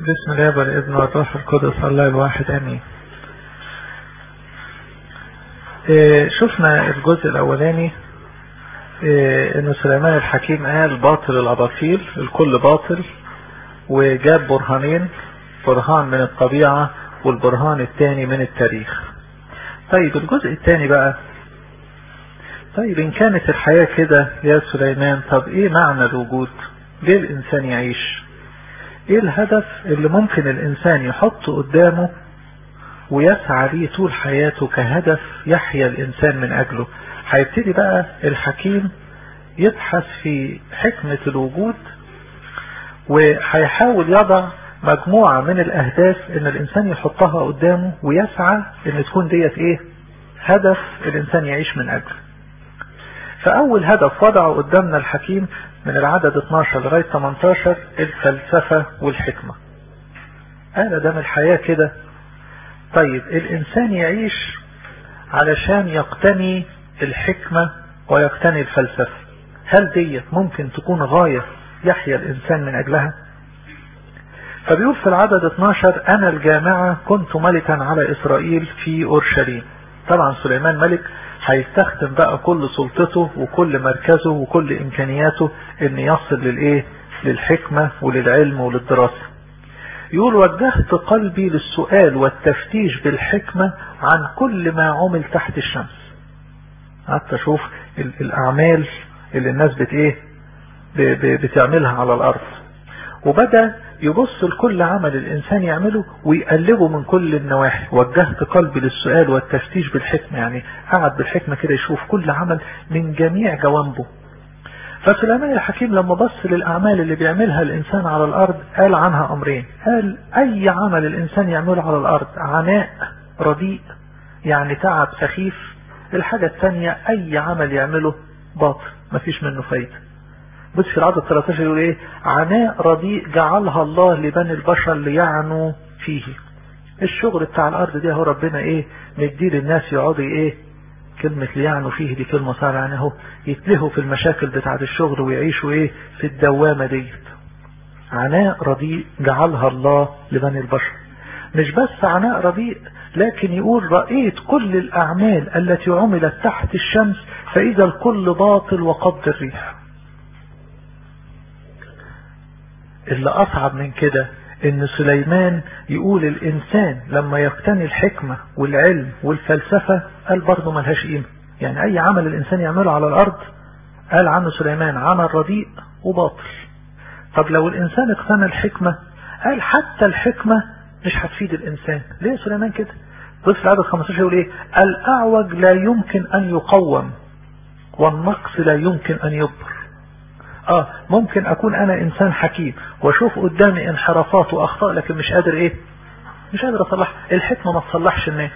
بسم الله والابن والروح القدس الله الواحد امين إيه شفنا الجزء الاولاني إيه ان سليمان الحكيم قال باطل الاباطيل الكل باطل وجاب برهانين برهان من الطبيعة والبرهان الثاني من التاريخ طيب الجزء الثاني بقى طيب ان كانت الحياة كده يا سليمان طب ايه معنى الوجود ليه الانسان يعيش ايه الهدف اللي ممكن الانسان يحطه قدامه ويسعى ليه طول حياته كهدف يحيا الانسان من اجله هيبتدي بقى الحكيم يبحث في حكمة الوجود وهيحاول يضع مجموعة من الاهداف ان الانسان يحطها قدامه ويسعى ان تكون ديت ايه هدف الانسان يعيش من اجله فاول هدف وضعه قدامنا الحكيم من العدد 12 لغاية 18 الفلسفة والحكمة قال ده من الحياة كده طيب الانسان يعيش علشان يقتني الحكمة ويقتني الفلسفة هل ديت ممكن تكون غاية يحيا الانسان من اجلها فبيقول في العدد 12 انا الجامعة كنت ملكا على اسرائيل في اورشليم طبعا سليمان ملك هيستخدم بقى كل سلطته وكل مركزه وكل امكانياته ان يصل للايه للحكمة وللعلم وللدراسة يقول وجهت قلبي للسؤال والتفتيش بالحكمة عن كل ما عمل تحت الشمس حتى شوف الاعمال اللي الناس بت ايه بتعملها على الارض وبدأ يبص لكل عمل الإنسان يعمله ويقلبه من كل النواحي وجهت قلبي للسؤال والتفتيش بالحكمة يعني قعد بالحكمة كده يشوف كل عمل من جميع جوانبه فسليمان الحكيم لما بص للأعمال اللي بيعملها الإنسان على الأرض قال عنها أمرين قال أي عمل الإنسان يعمله على الأرض عناء رديء يعني تعب سخيف الحاجة الثانية أي عمل يعمله باطل مفيش منه فايدة بص في العدد 13 يقول ايه عناء رديء جعلها الله لبني البشر ليعنوا فيه الشغل بتاع الارض دي اهو ربنا ايه مديه للناس يقعدوا ايه كلمة ليعنوا فيه دي كلمة صار يعني اهو يتلهوا في المشاكل بتاعة الشغل ويعيشوا ايه في الدوامة ديت عناء رديء جعلها الله لبني البشر مش بس عناء رديء لكن يقول رأيت كل الأعمال التي عملت تحت الشمس فإذا الكل باطل وقبض الريح اللي أصعب من كده إن سليمان يقول الإنسان لما يقتني الحكمة والعلم والفلسفة قال برضه ملهاش قيمة يعني أي عمل الإنسان يعمله على الأرض قال عنه سليمان عمل رديء وباطل طب لو الإنسان اقتنى الحكمة قال حتى الحكمة مش هتفيد الإنسان ليه سليمان كده بص العدد 15 يقول ايه الأعوج لا يمكن أن يقوم والنقص لا يمكن أن يبر اه ممكن اكون انا انسان حكيم واشوف قدامي انحرافات واخطاء لكن مش قادر ايه مش قادر اصلح الحكمة ما تصلحش الناس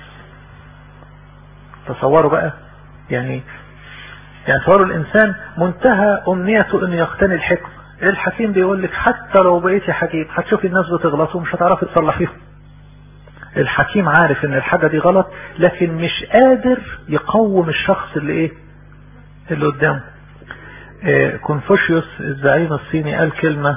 تصوروا بقى يعني يعني تصوروا الانسان منتهى امنيته انه يقتني الحكمة الحكيم بيقول لك حتى لو بقيتي حكيم هتشوفي الناس بتغلط ومش هتعرفي تصلحيهم الحكيم عارف ان الحاجة دي غلط لكن مش قادر يقوم الشخص اللي ايه اللي قدامه كونفوشيوس الزعيم الصيني قال كلمة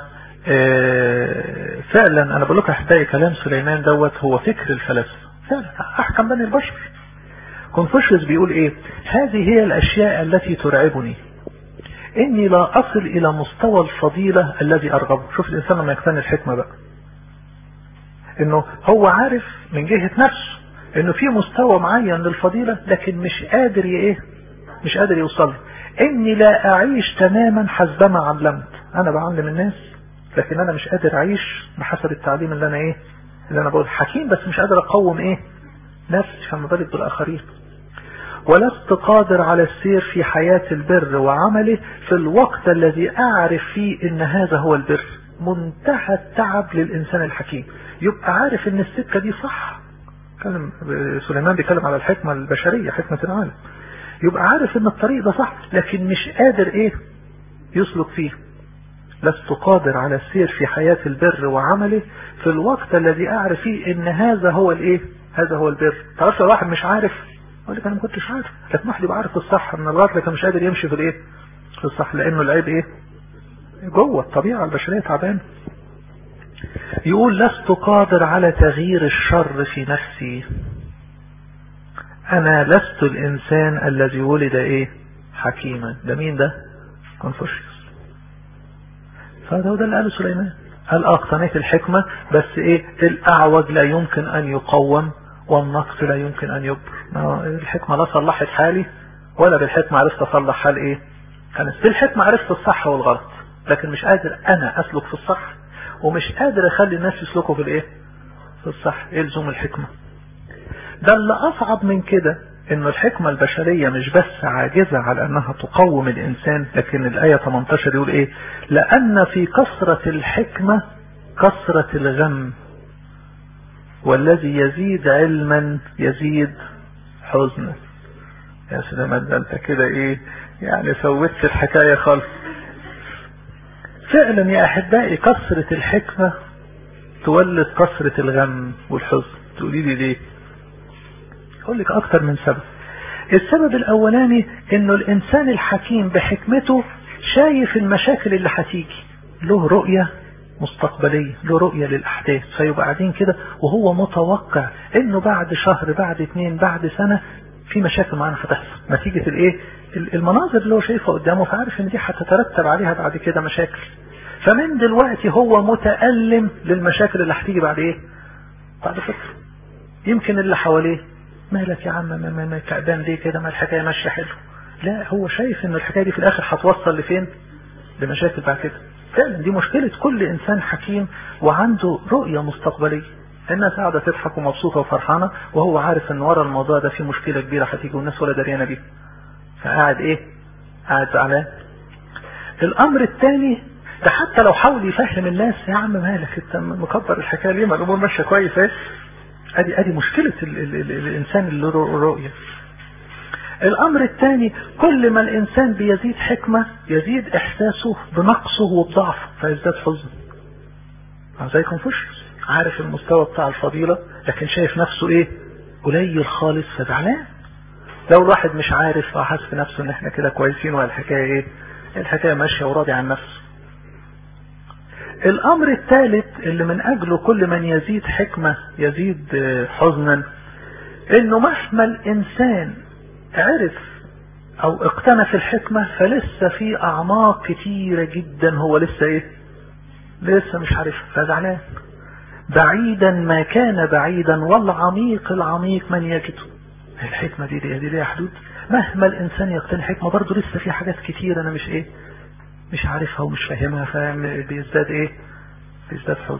فعلا انا بقول لكم احبائي كلام سليمان دوت هو فكر الفلاسفة فعلا احكم بني البشر كونفوشيوس بيقول ايه هذه هي الاشياء التي ترعبني اني لا اصل الى مستوى الفضيلة الذي ارغبه شوف الانسان لما يقتني الحكمة بقى انه هو عارف من جهة نفسه انه في مستوى معين للفضيلة لكن مش قادر ايه مش قادر يوصل اني لا اعيش تماما حسبما علمت انا بعلم الناس لكن انا مش قادر اعيش بحسب التعليم اللي انا ايه اللي انا بقول حكيم بس مش قادر اقوم ايه نفسي فما بالك بالاخرين ولست قادر على السير في حياة البر وعمله في الوقت الذي اعرف فيه ان هذا هو البر منتهى التعب للانسان الحكيم يبقى عارف ان السكة دي صح كلم سليمان بيتكلم على الحكمة البشرية حكمة العالم يبقى عارف ان الطريق ده صح لكن مش قادر ايه يسلك فيه لست قادر على السير في حياة البر وعمله في الوقت الذي اعرف فيه ان هذا هو الايه هذا هو البر تعرف لو واحد مش عارف يقول لك انا ما كنتش عارف لكن واحد يبقى عارف الصح من الغلط لكن مش قادر يمشي في الايه في الصح لانه العيب ايه جوه الطبيعة البشرية تعبان يقول لست قادر على تغيير الشر في نفسي انا لست الانسان الذي ولد ايه حكيما ده مين ده كونفوشيوس فده ده اللي قاله سليمان قال اقتنيت الحكمة بس ايه الاعوج لا يمكن ان يقوم والنقص لا يمكن ان يكبر الحكمة لا صلحت حالي ولا بالحكمة عرفت اصلح حال ايه انا بالحكمة عرفت الصح والغلط لكن مش قادر انا اسلك في الصح ومش قادر اخلي الناس يسلكوا في الايه في الصح ايه لزوم الحكمة ده اللي اصعب من كده ان الحكمة البشرية مش بس عاجزة على انها تقوم الانسان لكن الاية 18 يقول ايه لان في كثرة الحكمة كثرة الغم والذي يزيد علما يزيد حزنا يا سلام ده انت كده ايه يعني سويت الحكاية خالص فعلا يا احبائي كثرة الحكمة تولد كثرة الغم والحزن تقولي لي ليه اقول لك اكتر من سبب السبب الاولاني انه الانسان الحكيم بحكمته شايف المشاكل اللي هتيجي له رؤية مستقبلية له رؤية للأحداث فيبقى قاعدين كده وهو متوقع انه بعد شهر بعد اتنين بعد سنة في مشاكل معانا هتحصل نتيجة الايه المناظر اللي هو شايفها قدامه فعارف ان دي هتترتب عليها بعد كده مشاكل فمن دلوقتي هو متألم للمشاكل اللي هتيجي بعد ايه بعد فترة يمكن اللي حواليه مالك يا عم ما ما ما تعبان ليه كده ما الحكايه ماشيه حلو لا هو شايف ان الحكايه دي في الاخر هتوصل لفين لمشاكل بعد كده فعلا دي مشكله كل انسان حكيم وعنده رؤيه مستقبليه الناس قاعده تضحك ومبسوطه وفرحانه وهو عارف ان ورا الموضوع ده في مشكله كبيره هتيجي والناس ولا دريانه بيها فقاعد ايه قاعد زعلان الامر الثاني ده حتى لو حاول يفهم الناس يا عم مالك انت مكبر الحكايه ليه ما الامور ماشيه كويس ايه ادي ادي مشكلة ال ال ال الانسان اللي له رؤية الامر الثاني كل ما الانسان بيزيد حكمة يزيد احساسه بنقصه وبضعفه فيزداد حزن زي كونفوشيوس عارف المستوى بتاع الفضيلة لكن شايف نفسه ايه قليل خالص فزعلان لو الواحد مش عارف حاسس في نفسه ان احنا كده كويسين والحكاية ايه الحكاية ماشية وراضي عن نفسه الامر الثالث اللي من اجله كل من يزيد حكمة يزيد حزنا انه مهما الانسان عرف او اقتنى في الحكمة فلسه في اعماق كتيرة جدا هو لسه ايه لسه مش عارف فزعلان بعيدا ما كان بعيدا والعميق العميق من يجده الحكمة دي دي, دي ليها حدود مهما الانسان يقتني حكمة برضه لسه في حاجات كتير انا مش ايه مش عارفها ومش فاهمها فبيزداد ايه بيزداد حزن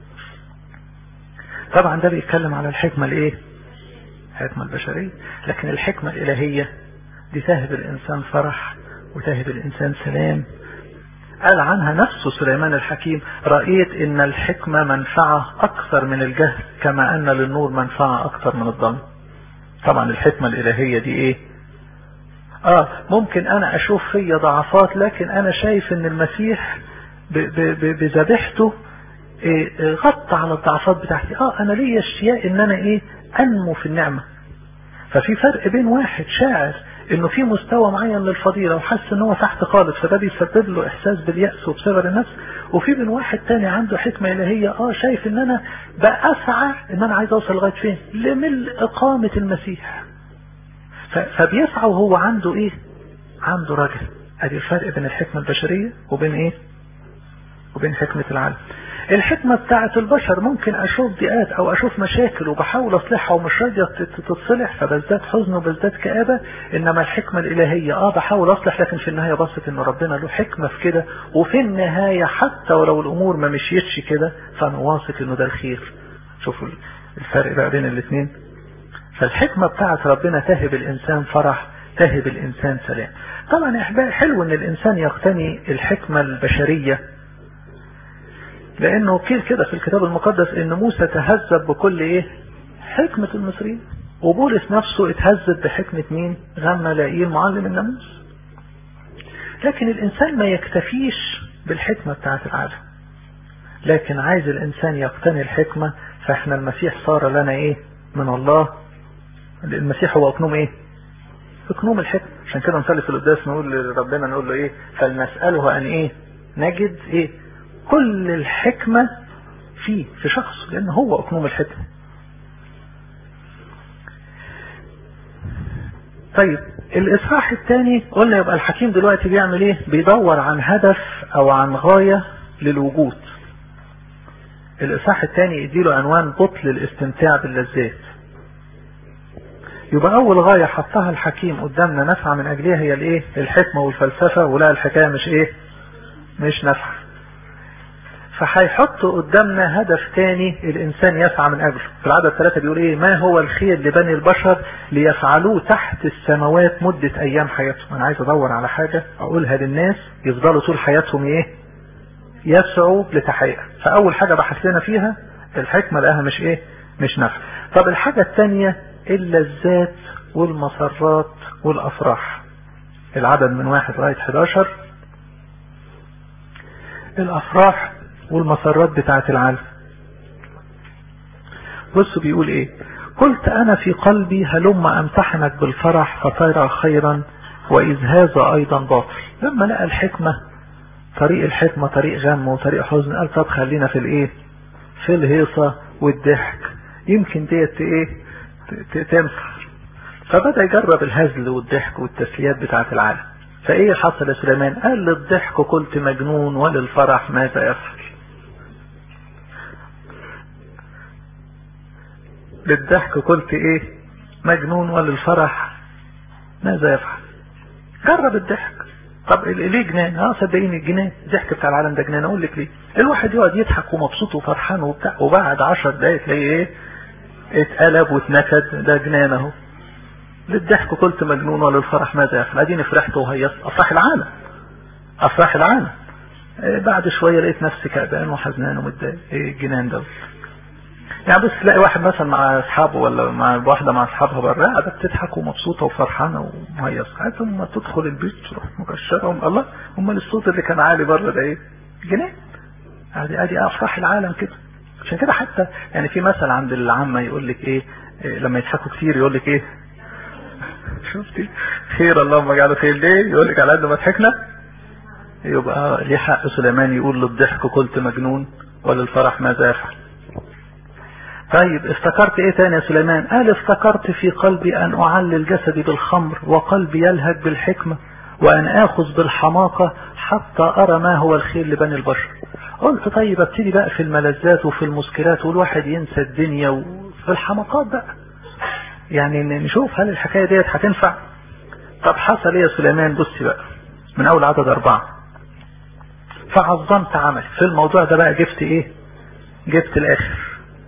طبعا ده بيتكلم على الحكمة الايه الحكمة البشرية لكن الحكمة الالهية دي تهب الانسان فرح وتهب الانسان سلام قال عنها نفسه سليمان الحكيم رأيت ان الحكمة منفعة اكثر من الجهل كما ان للنور منفعة اكثر من الظلم طبعا الحكمة الالهية دي ايه اه ممكن انا اشوف فيا ضعفات لكن انا شايف ان المسيح بذبيحته إيه غطى على الضعفات بتاعتي اه انا ليا اشتياق ان انا ايه انمو في النعمة ففي فرق بين واحد شاعر انه في مستوى معين للفضيلة وحس ان هو تحت خالص فده بيسبب له احساس باليأس وبصغر النفس وفي بين واحد تاني عنده حكمة الهية اه شايف ان انا بأسعى ان انا عايز اوصل لغاية فين لملء اقامة المسيح فبيسعى وهو عنده ايه عنده رجل ادي الفرق بين الحكمة البشرية وبين ايه وبين حكمة العالم الحكمة بتاعت البشر ممكن اشوف ضيقات او اشوف مشاكل وبحاول اصلحها ومش راضية تتصلح فبزداد حزن وبزداد كآبة انما الحكمة الالهية اه بحاول اصلح لكن في النهاية بصت ان ربنا له حكمة في كده وفي النهاية حتى ولو الامور ما مشيتش كده فانا واثق انه ده الخير شوفوا الفرق بقى بين الاثنين فالحكمة بتاعت ربنا تهب الإنسان فرح تهب الإنسان سلام طبعا يا أحبائي حلو أن الإنسان يقتني الحكمة البشرية لأنه كده كده في الكتاب المقدس أن موسى تهذب بكل إيه حكمة المصريين وبولس نفسه اتهذب بحكمة مين غملائيل معلم الناموس لكن الإنسان ما يكتفيش بالحكمة بتاعت العالم لكن عايز الإنسان يقتني الحكمة فإحنا المسيح صار لنا إيه من الله المسيح هو اقنوم ايه اقنوم الحكمة عشان كده نصلي في القداس نقول لربنا نقول له ايه فلنسأله ان ايه نجد ايه كل الحكمة فيه في شخصه لان هو اقنوم الحكمة طيب الاصحاح الثاني قلنا يبقى الحكيم دلوقتي بيعمل ايه بيدور عن هدف او عن غاية للوجود الاصحاح الثاني يديله عنوان بطل الاستمتاع باللذات يبقى اول غاية حطها الحكيم قدامنا نسعى من اجلها هي الايه الحكمة والفلسفة ولا الحكاية مش ايه مش نفع فهيحط قدامنا هدف تاني الانسان يسعى من اجله في العدد ثلاثة بيقول ايه ما هو الخير لبني البشر ليفعلوه تحت السماوات مدة ايام حياتهم انا عايز ادور على حاجة اقولها للناس يفضلوا طول حياتهم ايه يسعوا لتحقيقها فاول حاجة بحث لنا فيها الحكمة لقاها مش ايه مش نفع طب الحاجة التانية اللذات والمسرات والافراح العدد من واحد لغاية 11 الافراح والمسرات بتاعة العالم بص بيقول ايه قلت انا في قلبي هلم امتحنك بالفرح فترى خيرا واذ هذا ايضا باطل لما لقى الحكمة طريق الحكمة طريق غم وطريق حزن قال طب خلينا في الايه في الهيصة والضحك يمكن ديت ايه تنفع فبدأ يجرب الهزل والضحك والتسليات بتاعة العالم فايه حصل يا سليمان قال للضحك قلت مجنون وللفرح ماذا يفعل للضحك قلت ايه مجنون وللفرح ماذا يفعل جرب الضحك طب ليه جنان اه صدقيني الجنان الضحك بتاع العالم ده جنان اقول لك ليه الواحد يقعد يضحك ومبسوط وفرحان وبتاع وبعد عشر دقايق تلاقيه ايه اتقلب واتنكد ده جنان اهو للضحك قلت مجنون وللفرح ماذا يفعل اديني فرحت وهيصت افراح العالم افراح العالم إيه بعد شوية لقيت نفسي كأبان وحزنان ومتضايق ايه الجنان ده يعني بس تلاقي واحد مثلا مع اصحابه ولا مع واحده مع اصحابها بره قاعده بتضحك ومبسوطه وفرحانه ومهيصه عايز اما تدخل البيت تروح مكشره الله امال الصوت اللي كان عالي بره ده ايه؟ جنان ادي ادي افراح العالم كده عشان كده حتى يعني في مثل عند العامه يقول لك ايه, إيه لما يضحكوا كتير يقول لك ايه شفتي خير اللهم اجعله خير ليه يقول لك على قد ما ضحكنا يبقى ليه حق سليمان يقول للضحك قلت مجنون وللفرح ماذا يفعل طيب افتكرت ايه تاني يا سليمان قال افتكرت في قلبي ان اعلل جسدي بالخمر وقلبي يلهج بالحكمة وان اخذ بالحماقة حتى ارى ما هو الخير لبني البشر قلت طيب ابتدي بقى في الملذات وفي المسكرات والواحد ينسى الدنيا وفي الحماقات بقى يعني نشوف هل الحكاية ديت هتنفع طب حصل ايه يا سليمان بصي بقى من اول عدد اربعة فعظمت عملي في الموضوع ده بقى جبت ايه جبت الاخر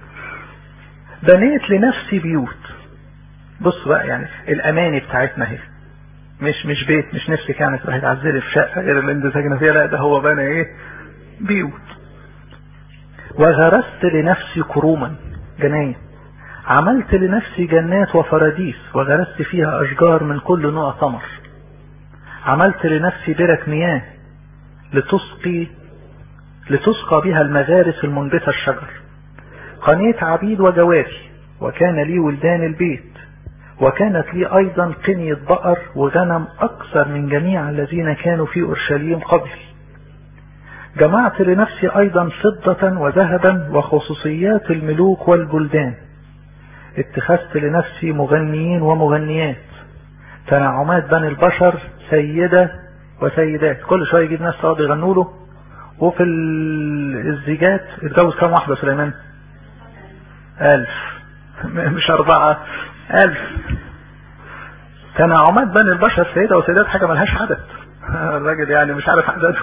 بنيت لنفسي بيوت بص بقى يعني الاماني بتاعتنا اهي مش مش بيت مش نفسي كانت راح تعزلي في شقه غير اللي انت ساكنه فيها لا ده هو بنى ايه بيوت وغرست لنفسي كروما جناين عملت لنفسي جنات وفراديس وغرست فيها اشجار من كل نوع ثمر عملت لنفسي برك مياه لتسقي لتسقى بها المغارس المنبتة الشجر قنيت عبيد وجواري وكان لي ولدان البيت وكانت لي أيضا قنية بقر وغنم أكثر من جميع الذين كانوا في أورشليم قبلي جمعت لنفسي أيضا فضة وذهبا وخصوصيات الملوك والبلدان اتخذت لنفسي مغنيين ومغنيات تنعمات بني البشر سيدة وسيدات كل شوية يجيب ناس تقعد يغنوا له وفي الزيجات اتجوز كم واحدة سليمان ألف مش أربعة ألف تنعمات بني البشر سيدة وسيدات حاجة ملهاش عدد الراجل يعني مش عارف عددهم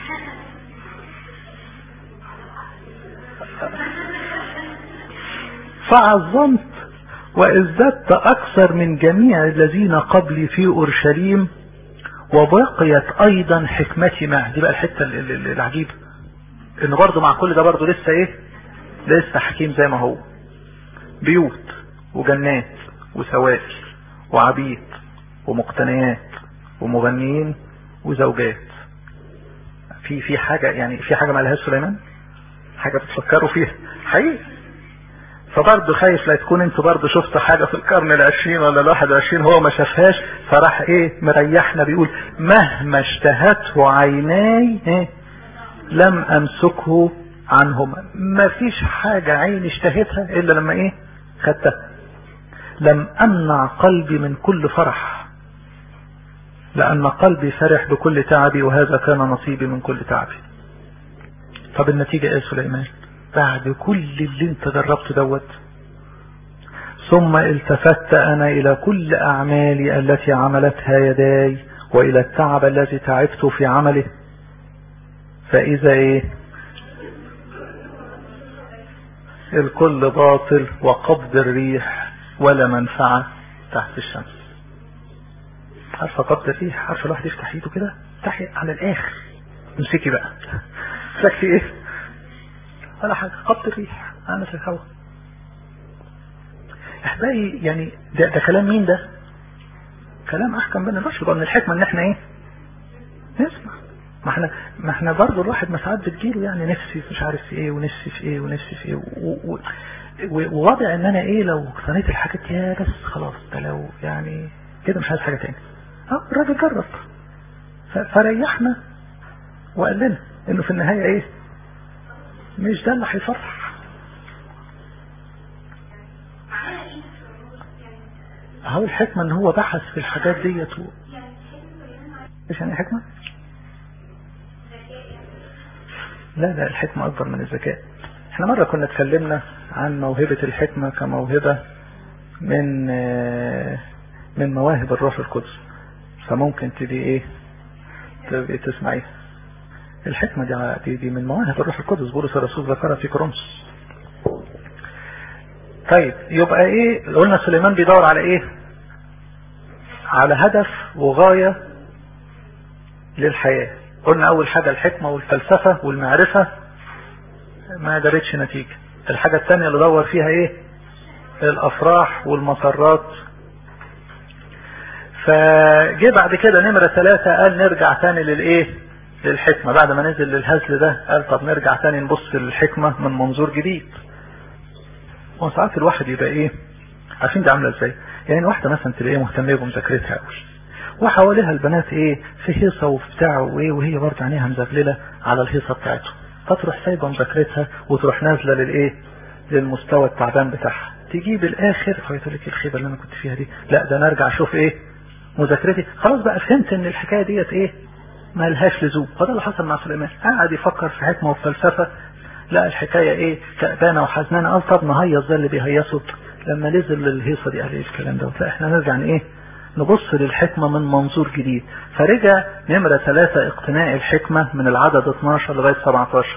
فعظمت وازددت أكثر من جميع الذين قبلي في أورشليم وبقيت أيضا حكمتي معه دي بقى الحتة العجيبة إن برضه مع كل ده برضه لسه إيه لسه حكيم زي ما هو بيوت وجنات وسوائل وعبيد ومقتنيات ومغنيين وزوجات في في حاجة يعني في حاجة ما لهاش سليمان حاجة بتفكروا فيها حقيقي فبرضه خايف لا تكون انتوا برضه شفتوا حاجة في القرن العشرين ولا الواحد وعشرين هو ما شافهاش فراح ايه مريحنا بيقول مهما اشتهته عيناي ايه لم امسكه عنهما ما فيش حاجة عين اشتهتها الا لما ايه خدتها لم امنع قلبي من كل فرح لان قلبي فرح بكل تعبي وهذا كان نصيبي من كل تعبي طب النتيجة ايه سليمان بعد كل اللي انت جربته دوت ثم التفت انا الى كل اعمالي التي عملتها يداي والى التعب الذي تعبت في عمله فاذا ايه الكل باطل وقبض الريح ولا منفعة تحت الشمس عارفة قبض الريح عارفة الواحد يفتح ايده كده تحت على الاخر امسكي بقى شكلي ايه ولا حاجة قبض الريح انا في الهواء احبائي يعني ده, ده كلام مين ده كلام احكم بين الرشد يبقى من الحكمة ان احنا ايه نسمع ما احنا ما احنا برضه الواحد ما ساعات بتجيله يعني نفسي مش عارف في ايه ونفسي في ايه ونفسي في ايه ووضع ان انا ايه لو اقتنيت الحاجات يا بس خلاص ده لو يعني كده مش عايز حاجة تاني اه الراجل جرب فريحنا وقال لنا انه في النهاية ايه مش ده اللي هيفرح اهو الحكمة ان هو بحث في الحاجات ديت و... ايش يعني حكمة لا لا الحكمة اكبر من الذكاء احنا مرة كنا اتكلمنا عن موهبة الحكمة كموهبة من من مواهب الروح القدس فممكن تبقي ايه تبقي تسمعيها الحكمة دي, دي, دي من مواهب الروح القدس بولس الرسول ذكرها في كورنثوس طيب يبقى ايه قلنا سليمان بيدور على ايه على هدف وغاية للحياة قلنا اول حاجة الحكمة والفلسفة والمعرفة ما جابتش نتيجة الحاجة الثانية اللي دور فيها ايه الافراح والمسرات فجي بعد كده نمرة ثلاثة قال نرجع تاني للايه للحكمة بعد ما نزل للهزل ده قال طب نرجع تاني نبص للحكمة من منظور جديد وساعات الواحد يبقى ايه عارفين دي عاملة ازاي يعني واحدة مثلا تلاقيه مهتمية بمذاكرتها قوي وحواليها البنات ايه في هيصة وبتاع وايه وهي برضه عينيها مزغللة على الهيصة بتاعته فتروح سايبة مذاكرتها وتروح نازلة للايه للمستوى التعبان بتاعها تيجي بالاخر فيقول لك الخيبة اللي انا كنت فيها دي لا ده انا ارجع اشوف ايه مذاكرتي خلاص بقى فهمت ان الحكاية ديت ايه ما لهاش لزوم فده اللي حصل مع سليمان قعد يفكر في حكمة وفلسفة لا الحكاية ايه كأبانة وحزنانة قال طب نهيص زي اللي بيهيصوا لما نزل للهيصة دي قال ايه الكلام ده لا احنا نرجع ايه نبص للحكمة من منظور جديد فرجع نمرة ثلاثة اقتناء الحكمة من العدد 12 لغاية 17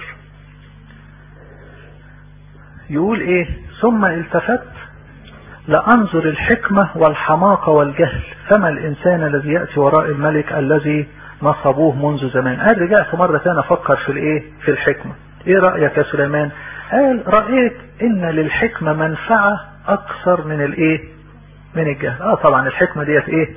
يقول ايه ثم التفت لأنظر الحكمة والحماقة والجهل فما الإنسان الذي يأتي وراء الملك الذي نصبوه منذ زمان قال رجعت مرة ثانية أفكر في الإيه في الحكمة إيه رأيك يا سليمان قال رأيت إن للحكمة منفعة أكثر من الإيه من الجهل آه طبعا الحكمة ديت إيه,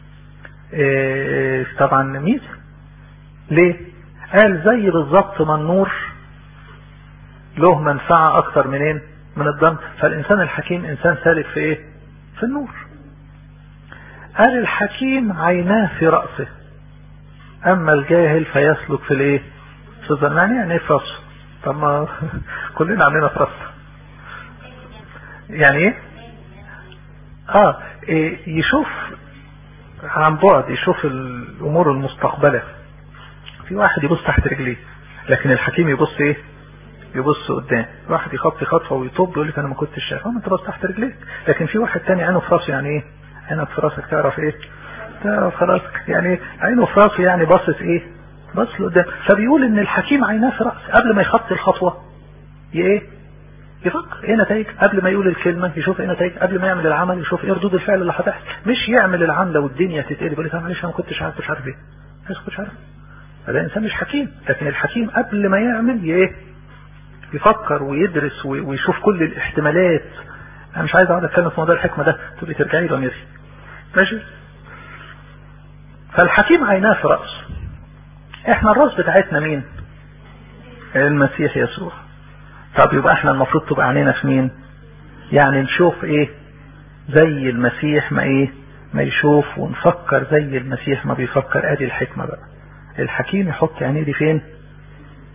إيه طبعا ميزة ليه قال زي بالظبط ما النور له منفعة أكثر منين من الدم فالإنسان الحكيم إنسان سالك في إيه في النور قال الحكيم عيناه في رأسه أما الجاهل فيسلك في الإيه في الظلمان يعني إيه في رأسه طب ما كلنا عاملين في رأسنا يعني إيه آه إيه يشوف عن بعد يشوف الأمور المستقبلة في واحد يبص تحت رجليه لكن الحكيم يبص إيه يبص قدام واحد يخطي خطوه ويطب يقول لك انا ما كنتش شايف ما انت بص تحت رجليك لكن في واحد تاني عينه في راسه يعني ايه عينك في راسك تعرف ايه تعرف خلاص يعني عينه في راسه يعني باصص ايه باصص لقدام فبيقول ان الحكيم عيناه في راسه قبل ما يخطي الخطوه ايه يفكر ايه نتائج قبل ما يقول الكلمه يشوف ايه نتائج قبل ما يعمل العمل يشوف ايه ردود الفعل اللي هتحصل مش يعمل العمله والدنيا تتقلب يقول لك معلش انا ما كنتش عارف مش عارف ايه ما كنتش عارف هذا انسان مش حكيم لكن الحكيم قبل ما يعمل ايه يفكر ويدرس ويشوف كل الاحتمالات انا مش عايز اقعد اتكلم في موضوع الحكمه ده تقولي ترجعي له ميري ماشي فالحكيم عيناه في راسه احنا الراس بتاعتنا مين المسيح يسوع طب يبقى احنا المفروض تبقى عينينا في مين يعني نشوف ايه زي المسيح ما ايه ما يشوف ونفكر زي المسيح ما بيفكر ادي الحكمه بقى الحكيم يحط عينيه دي فين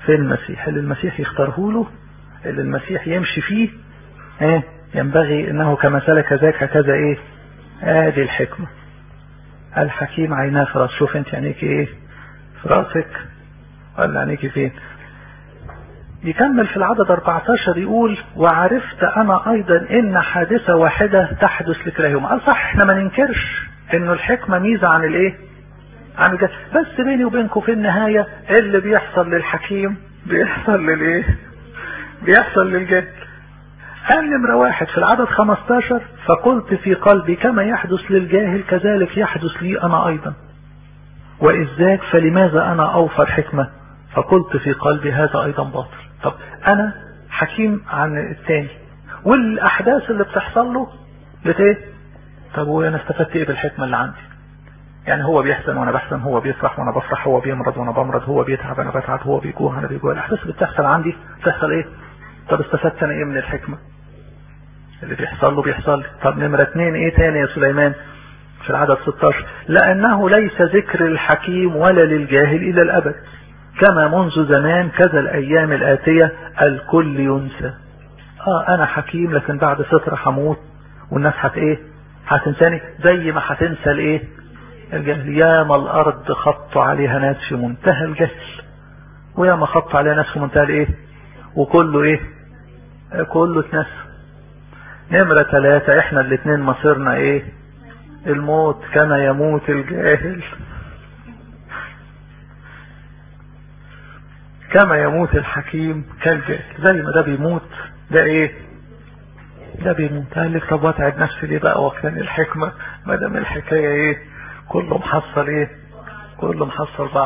في المسيح اللي المسيح يختاره له اللي المسيح يمشي فيه ايه ينبغي انه كما سلك ذاك هكذا ايه ادي آه الحكمة الحكيم عيناه في راس شوف انت عينيك ايه في راسك ولا عينيك فين يكمل في العدد 14 يقول وعرفت انا ايضا ان حادثة واحدة تحدث لكلاهما قال صح احنا ما ننكرش انه الحكمة ميزة عن الايه عن الجهل بس بيني وبينكم في النهاية اللي بيحصل للحكيم بيحصل للايه بيحصل للجهل قال نمرة واحد في العدد 15 فقلت في قلبي كما يحدث للجاهل كذلك يحدث لي انا ايضا واذ ذاك فلماذا انا اوفر حكمة فقلت في قلبي هذا ايضا باطل طب انا حكيم عن الثاني والاحداث اللي بتحصل له بت طب وانا استفدت ايه بالحكمة اللي عندي يعني هو بيحزن وانا بحزن هو بيفرح وانا بفرح هو بيمرض وانا بمرض هو بيتعب انا بتعب هو بيجوع انا بيجوع الاحداث اللي بتحصل عندي بتحصل ايه طب استفدت انا ايه من الحكمة اللي بيحصل له بيحصل لي طب نمرة اتنين ايه تاني يا سليمان في العدد 16 لانه ليس ذكر الحكيم ولا للجاهل الى الابد كما منذ زمان كذا الايام الاتية الكل ينسى اه انا حكيم لكن بعد فترة هموت والناس هت ايه هتنساني زي ما هتنسى الايه الجهل ياما الارض خطوا عليها ناس في منتهى الجهل وياما خطوا عليها ناس في منتهى الايه وكله ايه كله اتنسى نمرة ثلاثة احنا الاتنين مصيرنا ايه الموت كما يموت الجاهل كما يموت الحكيم كالجاهل زي ما ده بيموت ده ايه ده بيموت قال لك طب واتعب نفسي ليه بقى وكان الحكمة ما دام الحكاية ايه كله محصل ايه كله محصل بعض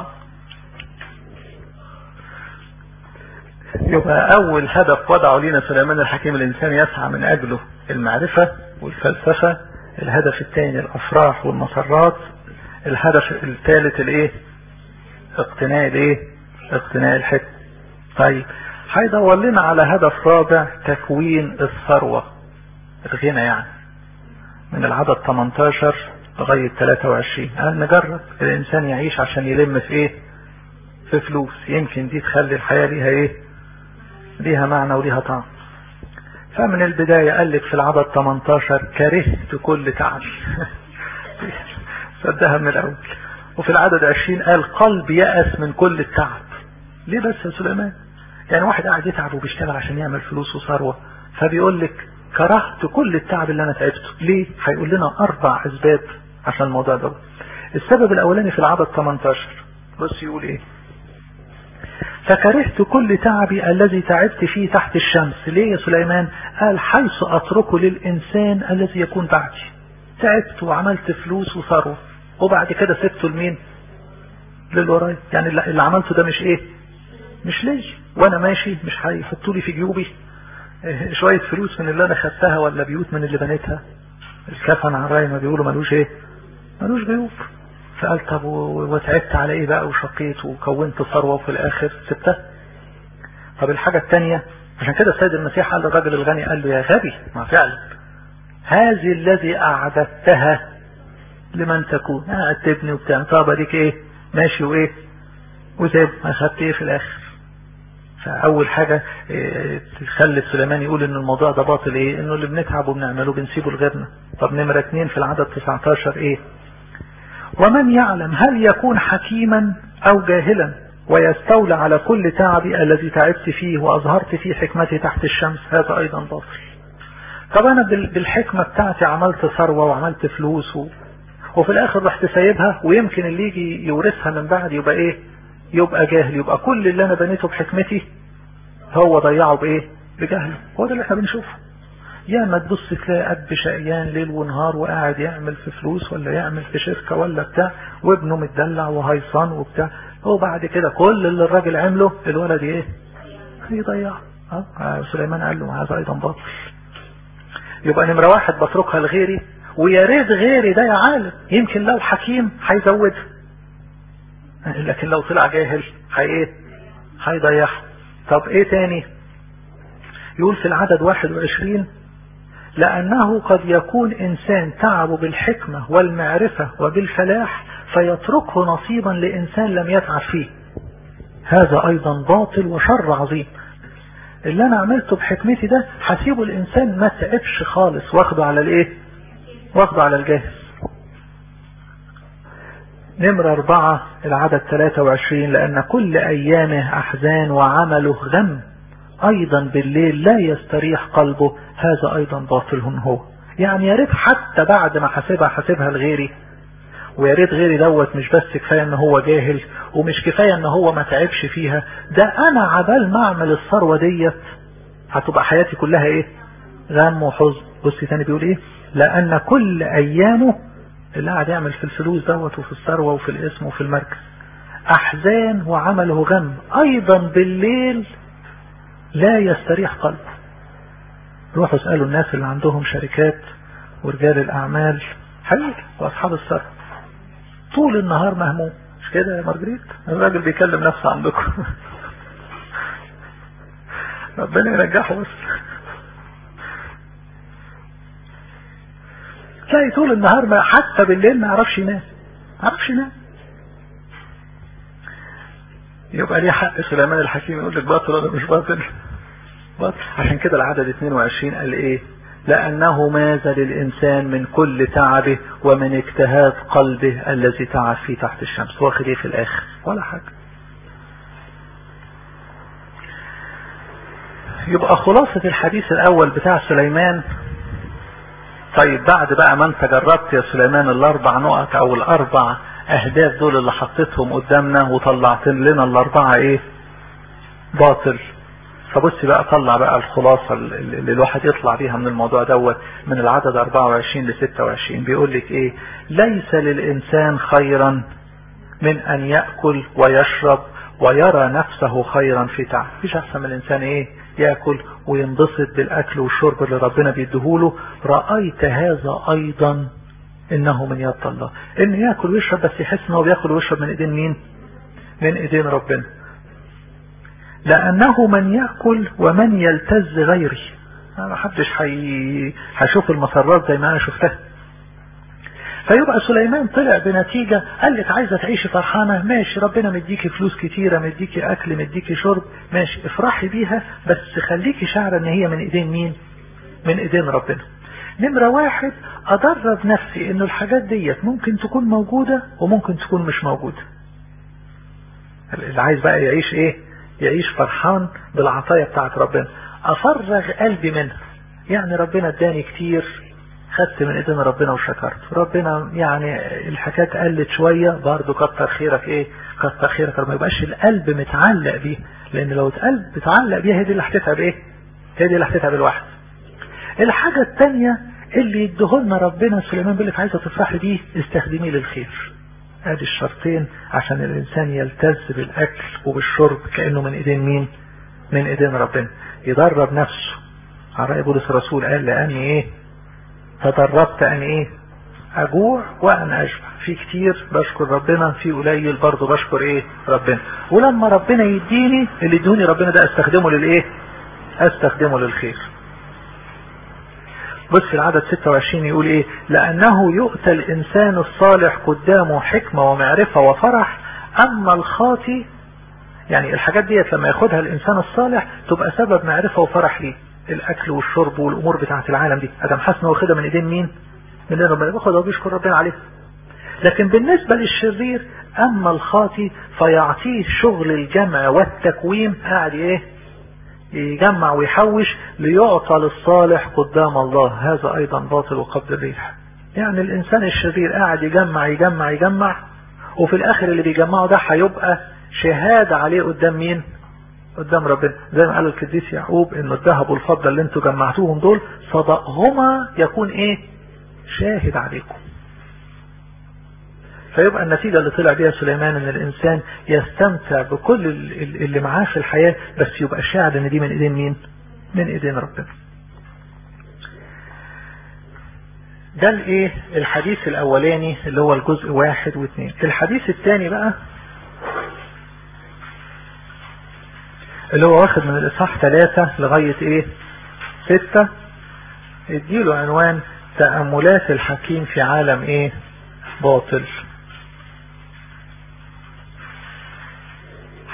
يبقى اول هدف وضعه لنا سليمان الحكيم الانسان يسعى من اجله المعرفة والفلسفة الهدف الثاني الافراح والمسرات الهدف الثالث الايه اقتناء الايه اقتناء الحكم طيب هيدور لنا على هدف رابع تكوين الثروة الغنى يعني من العدد 18 لغاية 23 قال نجرب الانسان يعيش عشان يلم في ايه في فلوس يمكن دي تخلي الحياة ليها ايه ليها معنى وليها طعم فمن البداية قال لك في العدد 18 كرهت كل تعب صدها من الاول وفي العدد 20 قال قلب يأس من كل التعب ليه بس يا سليمان يعني واحد قاعد يتعب وبيشتغل عشان يعمل فلوس وثروة فبيقول لك كرهت كل التعب اللي انا تعبته ليه هيقول لنا اربع اسباب عشان الموضوع ده السبب الاولاني في العدد 18 بص يقول ايه فكرهت كل تعبي الذي تعبت فيه تحت الشمس ليه يا سليمان قال حيث اتركه للانسان الذي يكون بعدي تعبت وعملت فلوس وثروة وبعد كده سبته لمين للوراي يعني اللي عملته ده مش ايه مش ليه وانا ماشي مش هيحطوا لي في جيوبي شوية فلوس من اللي انا خدتها ولا بيوت من اللي بنيتها الكفن عراي ما بيقولوا ملوش ايه ملوش جيوب فقال طب وتعبت على ايه بقى وشقيت وكونت ثروة وفي الاخر سبتها طب الحاجة التانية عشان كده السيد المسيح قال للراجل الغني قال له يا غبي ما فعلا هذه الذي اعددتها لمن تكون قاعد تبني وبتاع طب اديك ايه ماشي وايه وسيب اخدت ايه في الاخر فاول حاجة إيه تخلي سليمان يقول ان الموضوع ده باطل ايه انه اللي بنتعب وبنعمله بنسيبه لغيرنا طب نمرة اتنين في العدد 19 ايه ومن يعلم هل يكون حكيما او جاهلا ويستولى على كل تعبي الذي تعبت فيه واظهرت فيه حكمتي تحت الشمس هذا ايضا باطل طب انا بالحكمة بتاعتي عملت ثروة وعملت فلوس و... وفي الاخر رحت سايبها ويمكن اللي يجي يورثها من بعد يبقى ايه يبقى جاهل يبقى كل اللي انا بنيته بحكمتي هو ضيعه بايه بجهله هو ده اللي احنا بنشوفه يا ما تبص تلاقي اب شقيان ليل ونهار وقاعد يعمل في فلوس ولا يعمل في شركة ولا بتاع وابنه متدلع وهيصان وبتاع هو بعد كده كل اللي الراجل عمله الولد ايه يضيعه اه سليمان قال له هذا ايضا باطل يبقى نمرة واحد بتركها لغيري ويا ريت غيري ده يا عالم يمكن لو حكيم هيزودها لكن لو طلع جاهل هي ايه هيضيعها طب ايه تاني يقول في العدد 21 لأنه قد يكون إنسان تعب بالحكمة والمعرفة وبالفلاح فيتركه نصيبا لإنسان لم يتعب فيه هذا ايضا باطل وشر عظيم اللي انا عملته بحكمتي ده هسيبه الانسان ما تعبش خالص واخده على الايه واخده على الجاهز نمرة أربعة العدد 23 لأن كل أيامه أحزان وعمله غم أيضا بالليل لا يستريح قلبه هذا أيضا باطل هو يعني يا ريت حتى بعد ما حاسبها حاسبها لغيري ويا ريت غيري دوت مش بس كفايه ان هو جاهل ومش كفايه ان هو ما تعبش فيها ده انا عبال ما اعمل الثروه ديت هتبقى حياتي كلها ايه غم وحزن بص تاني بيقول ايه لان كل ايامه اللي قاعد يعمل في الفلوس دوت وفي الثروه وفي الاسم وفي المركز احزان وعمله غم ايضا بالليل لا يستريح قلبه روحوا اسالوا الناس اللي عندهم شركات ورجال الاعمال حقيقي واصحاب الثروه طول النهار مهموم مش كده يا مارجريت الراجل بيكلم نفسه عندكم ربنا يرجعه بس تلاقي طول النهار ما حتى بالليل ما يعرفش ينام ما يعرفش ينام يبقى ليه حق سليمان الحكيم يقول لك باطل ولا مش باطل باطل عشان كده العدد 22 قال ايه لأنه ماذا للإنسان من كل تعبه ومن اجتهاد قلبه الذي تعب فيه تحت الشمس واخد ايه في الآخر ولا حاجة يبقى خلاصة الحديث الأول بتاع سليمان طيب بعد بقى ما انت جربت يا سليمان الأربع نقط أو الأربع أهداف دول اللي حطيتهم قدامنا وطلعت لنا الأربعة إيه باطل فبص بقى طلع بقى الخلاصة اللي الواحد يطلع بيها من الموضوع دوت من العدد 24 ل 26 بيقول لك ايه ليس للإنسان خيرا من أن يأكل ويشرب ويرى نفسه خيرا في تعب مفيش أحسن من الإنسان ايه يأكل وينبسط بالأكل والشرب اللي ربنا بيديهوله رأيت هذا أيضا إنه من يد الله إن يأكل ويشرب بس يحس إنه بيأكل ويشرب من إيدين مين من إيدين ربنا لأنه من يأكل ومن يلتز غيري ما حدش حي... هيشوف المسرات زي ما أنا شفتها فيبقى سليمان طلع بنتيجة قال لك عايزة تعيشي فرحانة ماشي ربنا مديكي فلوس كتيرة مديكي أكل مديكي شرب ماشي افرحي بيها بس خليكي شعرة ان هي من ايدين مين من ايدين ربنا نمرة واحد ادرب نفسي انه الحاجات ديت ممكن تكون موجودة وممكن تكون مش موجودة اللي عايز بقى يعيش ايه يعيش فرحان بالعطايا بتاعت ربنا افرغ قلبي منها يعني ربنا اداني كتير خدت من ايدين ربنا وشكرت ربنا يعني الحكايات قلت شوية برضو كتر خيرك ايه كتر خيرك ما يبقاش القلب متعلق بيه لان لو القلب متعلق بيها هي دي اللي هتتعب ايه هي دي اللي هتتعب الواحد الحاجة التانية اللي يديهولنا ربنا سليمان بيقول لك عايزة تفرحي بيه استخدميه للخير ادي الشرطين عشان الانسان يلتز بالاكل وبالشرب كأنه من ايدين مين من ايدين ربنا يدرب نفسه على رأي بولس الرسول قال لاني ايه تدربت ان ايه اجوع وان اشبع في كتير بشكر ربنا في قليل برضه بشكر ايه ربنا ولما ربنا يديني اللي يدوني ربنا ده استخدمه للايه استخدمه للخير بص العدد 26 يقول ايه لانه يؤتى الانسان الصالح قدامه حكمة ومعرفة وفرح اما الخاطي يعني الحاجات ديت لما ياخدها الانسان الصالح تبقى سبب معرفة وفرح ليه الاكل والشرب والامور بتاعت العالم دي ادم حاسس انه واخدها من ايدين مين من ايدين ربنا باخدها وبيشكر ربنا عليه لكن بالنسبة للشرير اما الخاطي فيعطيه شغل الجمع والتكويم قاعد ايه يجمع ويحوش ليعطى للصالح قدام الله هذا ايضا باطل وقبض الريح يعني الانسان الشرير قاعد يجمع يجمع يجمع وفي الاخر اللي بيجمعه ده هيبقى شهادة عليه قدام مين قدام ربنا زي ما قال القديس يعقوب ان الذهب والفضة اللي انتوا جمعتوهم دول صدقهما يكون ايه شاهد عليكم فيبقى النتيجة اللي طلع بيها سليمان ان الانسان يستمتع بكل اللي معاه في الحياة بس يبقى شاعر ان دي من ايدين مين من ايدين ربنا ده الايه الحديث الاولاني اللي هو الجزء واحد واثنين الحديث الثاني بقى اللي هو واخد من الاصحاح ثلاثة لغاية ايه ستة اديله عنوان تأملات الحكيم في عالم ايه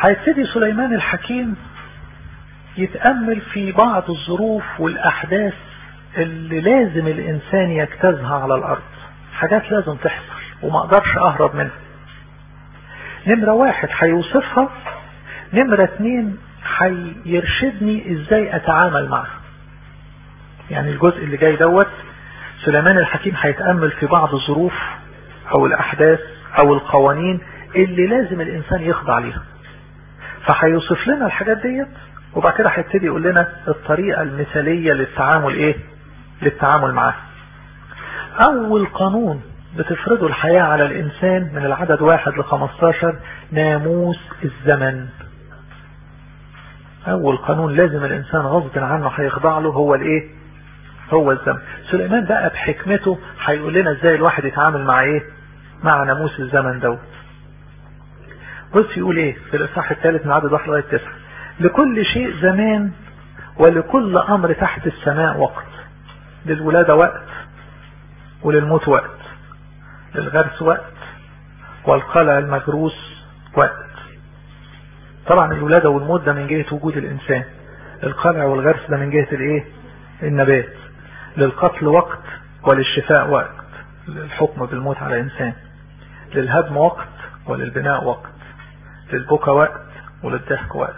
هيبتدي سليمان الحكيم يتأمل في بعض الظروف والأحداث اللي لازم الإنسان يجتازها على الأرض حاجات لازم تحصل وما أقدرش أهرب منها نمرة واحد هيوصفها نمرة اتنين هيرشدني ازاي اتعامل معها يعني الجزء اللي جاي دوت سليمان الحكيم هيتأمل في بعض الظروف او الاحداث او القوانين اللي لازم الانسان يخضع ليها فهيوصف لنا الحاجات ديت وبعد كده هيبتدي يقول لنا الطريقة المثالية للتعامل ايه للتعامل معاه اول قانون بتفرضه الحياة على الانسان من العدد واحد لخمستاشر ناموس الزمن اول قانون لازم الانسان غصب عنه هيخضع له هو الايه هو الزمن سليمان بقى بحكمته هيقول لنا ازاي الواحد يتعامل مع ايه مع ناموس الزمن دوت بص يقول ايه في الاصحاح الثالث من عدد واحد لغايه تسعه لكل شيء زمان ولكل امر تحت السماء وقت للولاده وقت وللموت وقت للغرس وقت والقلع المجروس وقت طبعا الولادة والموت ده من جهة وجود الإنسان القلع والغرس ده من جهة الإيه النبات للقتل وقت وللشفاء وقت للحكم بالموت على إنسان للهدم وقت وللبناء وقت للبكى وقت وللضحك وقت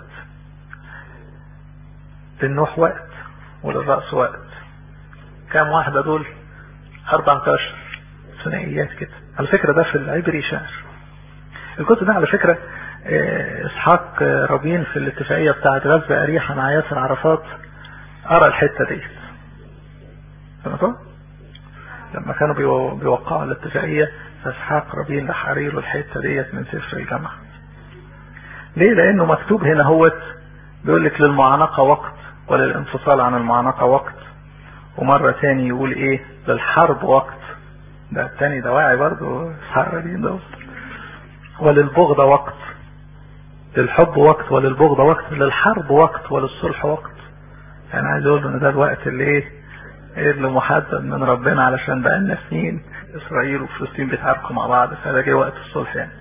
للنوح وقت وللرأس وقت كام واحدة دول 14 ثنائيات كده على فكرة ده في العبري شعر الكتب ده على فكرة اسحاق رابين في الاتفاقية بتاعت غزة أريحة مع ياسر عرفات أرى الحتة ديت فهمتوا؟ لما كانوا بيوقعوا الاتفاقية فاسحاق رابين لحرير له الحتة ديت من سفر الجامعة ليه لأنه مكتوب هنا هوت بيقول لك للمعانقة وقت وللانفصال عن المعانقة وقت ومرة تاني يقول ايه للحرب وقت ده التاني دواعي برضو اسحاق رابين ده وللبغضة وقت للحب وقت وللبغضة وقت للحرب وقت وللصلح وقت يعني عايز اقول ان ده الوقت اللي ايه اللي محدد من ربنا علشان بقالنا سنين اسرائيل وفلسطين بيتعاركوا مع بعض فده جه وقت الصلح يعني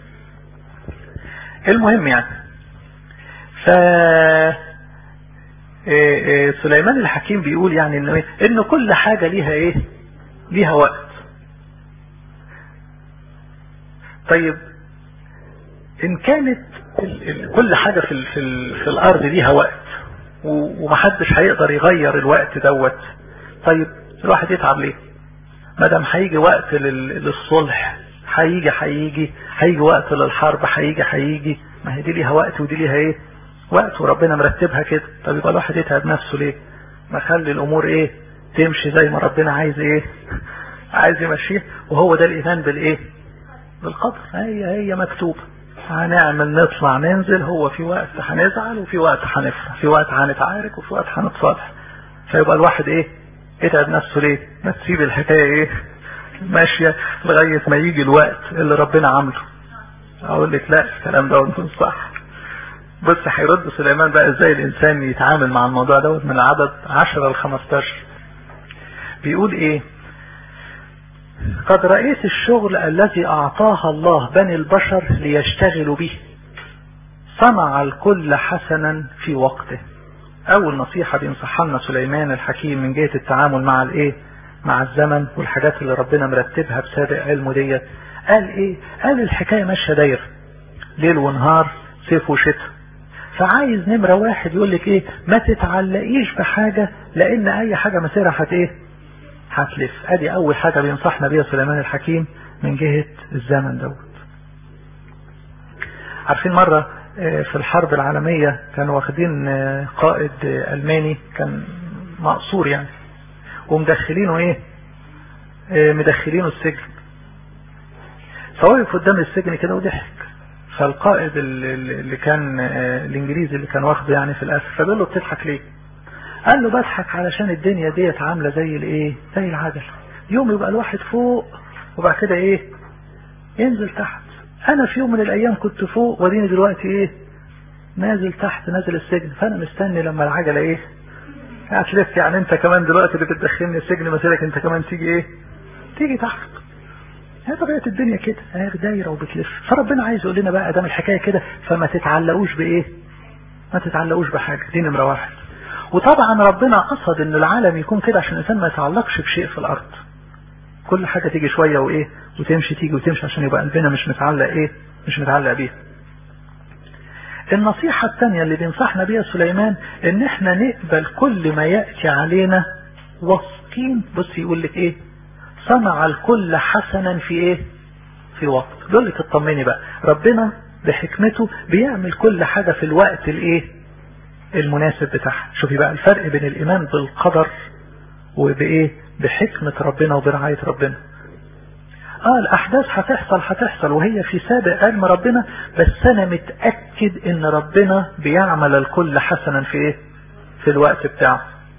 المهم يعني ف سليمان الحكيم بيقول يعني ان ان كل حاجة ليها ايه ليها وقت طيب ان كانت ال ال كل حاجة في ال في, ال في الارض ليها وقت ومحدش هيقدر يغير الوقت دوت طيب الواحد يتعب ليه ما دام هيجي وقت للصلح هيجي هيجي هيجي وقت للحرب هيجي هيجي ما هي دي ليها وقت ودي ليها ايه وقت وربنا مرتبها كده طب يبقى الواحد يتعب نفسه ليه ما خلي الامور ايه تمشي زي ما ربنا عايز ايه عايز يمشيها وهو ده الايمان بالايه بالقدر هي هي مكتوبه هنعمل نطلع ننزل هو في وقت هنزعل وفي وقت هنفرح في وقت هنتعارك وفي وقت هنتصالح فيبقى الواحد ايه يتعب نفسه ليه ما تسيب الحكاية ايه ماشية لغاية ما يجي الوقت اللي ربنا عامله اقول لك لا الكلام ده مش صح بص هيرد سليمان بقى ازاي الانسان يتعامل مع الموضوع دوت من العدد 10 ل 15 بيقول ايه قد رأيت الشغل الذي أعطاها الله بني البشر ليشتغلوا به صنع الكل حسنا في وقته أول نصيحة بينصحها لنا سليمان الحكيم من جهة التعامل مع الإيه مع الزمن والحاجات اللي ربنا مرتبها بسابق علمه ديت قال إيه قال الحكاية ماشية دايرة ليل ونهار صيف وشتاء فعايز نمرة واحد يقول لك إيه ما تتعلقيش بحاجة لأن أي حاجة مسيرها هت إيه هتلف ادي اول حاجة بينصحنا بيها سليمان الحكيم من جهة الزمن دوت عارفين مرة في الحرب العالمية كانوا واخدين قائد الماني كان مقصور يعني ومدخلينه ايه مدخلينه السجن فوقف قدام السجن كده وضحك فالقائد اللي كان الانجليزي اللي كان واخده يعني في الاسر فبيقول له بتضحك ليه قال له بضحك علشان الدنيا ديت عاملة زي الايه زي العجل يوم يبقى الواحد فوق وبعد كده ايه ينزل تحت انا في يوم من الايام كنت فوق وديني دلوقتي ايه نازل تحت نازل السجن فانا مستني لما العجلة ايه هتلف يعني انت كمان دلوقتي اللي بتدخلني السجن مسيرك انت كمان تيجي ايه تيجي تحت هي طبيعة الدنيا كده هي دايرة وبتلف فربنا عايز يقول لنا بقى دام الحكاية كده فما تتعلقوش بإيه ما تتعلقوش بحاجة دي نمرة واحد وطبعا ربنا قصد ان العالم يكون كده عشان الانسان ما يتعلقش بشيء في الارض كل حاجة تيجي شوية وايه وتمشي تيجي وتمشي عشان يبقى قلبنا مش متعلق ايه مش متعلق بيها النصيحة الثانية اللي بينصحنا بيها سليمان ان احنا نقبل كل ما يأتي علينا واثقين بص يقول لك ايه صنع الكل حسنا في ايه في وقت يقول لك اطمني بقى ربنا بحكمته بيعمل كل حاجة في الوقت الايه المناسب بتاعها شوفي بقى الفرق بين الايمان بالقدر وبايه بحكمة ربنا وبرعاية ربنا اه الاحداث هتحصل هتحصل وهي في سابق علم ربنا بس انا متأكد ان ربنا بيعمل الكل حسنا في ايه في الوقت بتاعه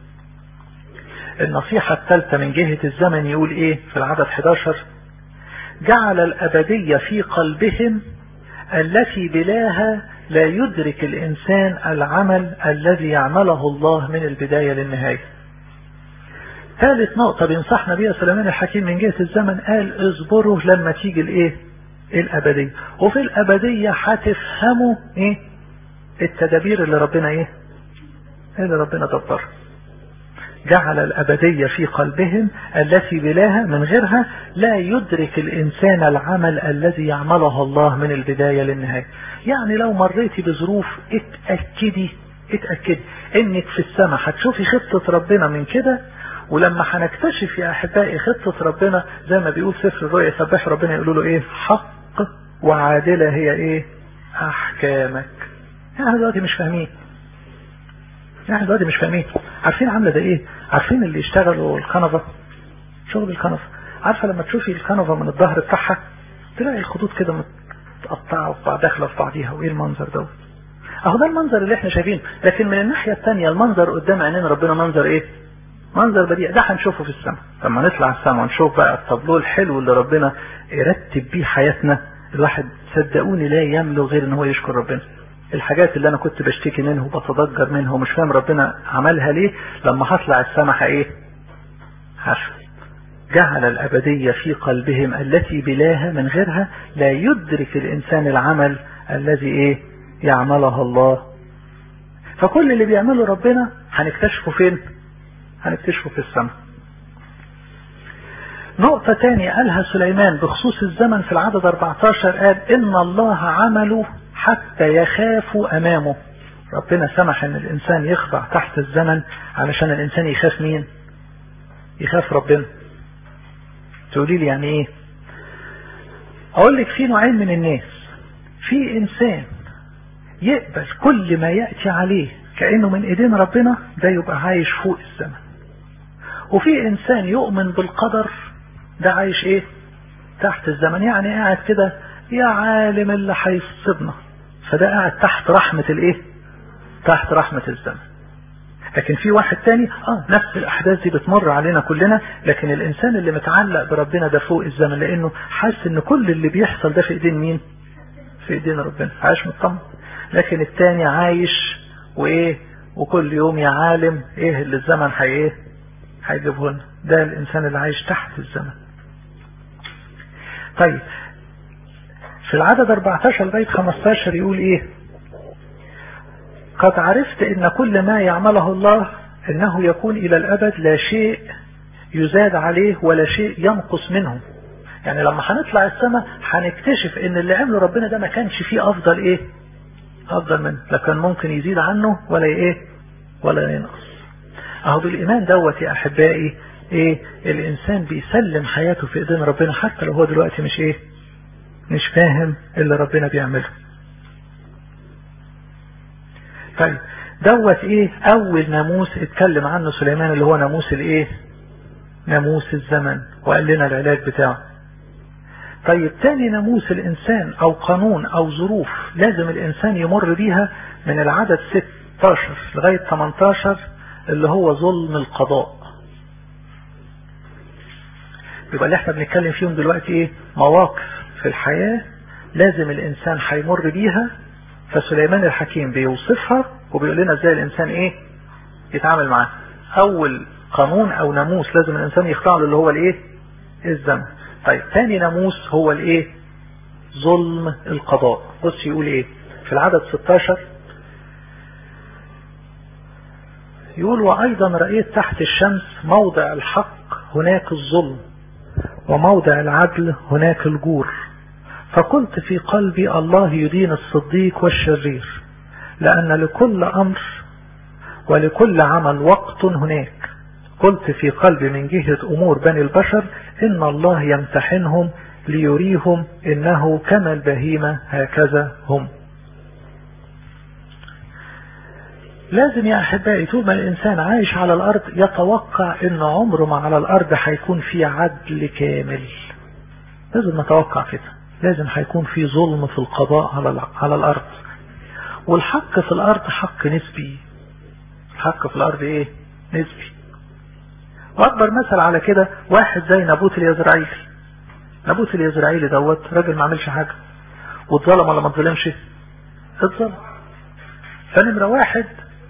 النصيحة الثالثة من جهة الزمن يقول ايه في العدد 11 جعل الابدية في قلبهم التي بلاها لا يدرك الانسان العمل الذي يعمله الله من البداية للنهاية ثالث نقطة بينصحنا بيها سليمان الحكيم من جهة الزمن قال اصبروا لما تيجي الايه الابدية وفي الابدية هتفهموا ايه التدابير اللي ربنا ايه اللي ربنا دبرها جعل الأبدية في قلبهم التي بلاها من غيرها لا يدرك الإنسان العمل الذي يعمله الله من البداية للنهاية يعني لو مريتي بظروف اتأكدي اتأكدي انك في السماء هتشوفي خطة ربنا من كده ولما هنكتشف يا احبائي خطة ربنا زي ما بيقول سفر الرؤيا يسبح ربنا يقولوا له ايه حق وعادلة هي ايه احكامك يعني دلوقتي مش فاهمين يعني دلوقتي مش فاهمين عارفين عامله ده ايه عارفين اللي يشتغلوا الكنفه شغل الكنفه عارفه لما تشوفي الكنفه من الظهر بتاعها تلاقي الخطوط كده متقطعه وبعض داخله في بعضيها وايه المنظر دوت اهو ده المنظر اللي احنا شايفينه لكن من الناحيه الثانيه المنظر قدام عينينا ربنا منظر ايه منظر بديع ده هنشوفه في السماء لما نطلع السماء ونشوف بقى الطابلوه الحلو اللي ربنا يرتب بيه حياتنا الواحد صدقوني لا يملو غير ان هو يشكر ربنا الحاجات اللي انا كنت بشتكي منها وبتضجر منها ومش فاهم ربنا عملها ليه لما هطلع السماء ايه هشف جعل الأبدية في قلبهم التي بلاها من غيرها لا يدرك الإنسان العمل الذي إيه يعملها الله فكل اللي بيعمله ربنا هنكتشفه فين هنكتشفه في السماء نقطة تانية قالها سليمان بخصوص الزمن في العدد 14 قال إن الله عمله حتى يخافوا أمامه ربنا سمح ان الانسان يخضع تحت الزمن علشان الانسان يخاف مين يخاف ربنا تقولي لي يعني ايه اقول لك في نوعين من الناس في انسان يقبل كل ما يأتي عليه كأنه من ايدين ربنا ده يبقى عايش فوق الزمن وفي انسان يؤمن بالقدر ده عايش ايه تحت الزمن يعني قاعد كده يا عالم اللي هيصيبنا فده قاعد تحت رحمة الايه تحت رحمة الزمن لكن في واحد تاني اه نفس الاحداث دي بتمر علينا كلنا لكن الانسان اللي متعلق بربنا ده فوق الزمن لانه حاسس ان كل اللي بيحصل ده في ايدين مين في ايدين ربنا عايش مطمن لكن التاني عايش وايه وكل يوم يا عالم ايه اللي الزمن هي ايه هيجيبه لنا ده الانسان اللي عايش تحت الزمن طيب في العدد 14 لغايه 15 يقول ايه قد عرفت ان كل ما يعمله الله انه يكون الى الابد لا شيء يزاد عليه ولا شيء ينقص منه يعني لما هنطلع السماء هنكتشف ان اللي عمله ربنا ده ما كانش فيه افضل ايه افضل منه لا كان ممكن يزيد عنه ولا ايه ولا ينقص اهو بالايمان دوت يا احبائي ايه الانسان بيسلم حياته في ايدين ربنا حتى لو هو دلوقتي مش ايه مش فاهم اللي ربنا بيعمله طيب دوت ايه اول ناموس اتكلم عنه سليمان اللي هو ناموس الايه ناموس الزمن وقال لنا العلاج بتاعه طيب تاني ناموس الانسان او قانون او ظروف لازم الانسان يمر بيها من العدد 16 لغاية 18 اللي هو ظلم القضاء يبقى اللي احنا بنتكلم فيهم دلوقتي ايه مواقف في الحياة لازم الانسان هيمر بيها فسليمان الحكيم بيوصفها وبيقول لنا ازاي الانسان ايه يتعامل معاها اول قانون او ناموس لازم الانسان يخضع له اللي هو الايه الزمن طيب تاني ناموس هو الايه ظلم القضاء بص يقول ايه في العدد 16 يقول وأيضا رأيت تحت الشمس موضع الحق هناك الظلم وموضع العدل هناك الجور فقلت في قلبي الله يدين الصديق والشرير لأن لكل أمر ولكل عمل وقت هناك قلت في قلبي من جهة أمور بني البشر إن الله يمتحنهم ليريهم إنه كما البهيمة هكذا هم لازم يا أحبائي طول ما الإنسان عايش على الأرض يتوقع إن عمره ما على الأرض هيكون في عدل كامل لازم نتوقع كده لازم هيكون في ظلم في القضاء على على الأرض والحق في الأرض حق نسبي الحق في الأرض إيه نسبي وأكبر مثل على كده واحد زي نابوت اليزرعيلي نابوت اليزرعيلي دوت راجل ما عملش حاجة واتظلم ولا ما اتظلمش اتظلم فنمرة واحد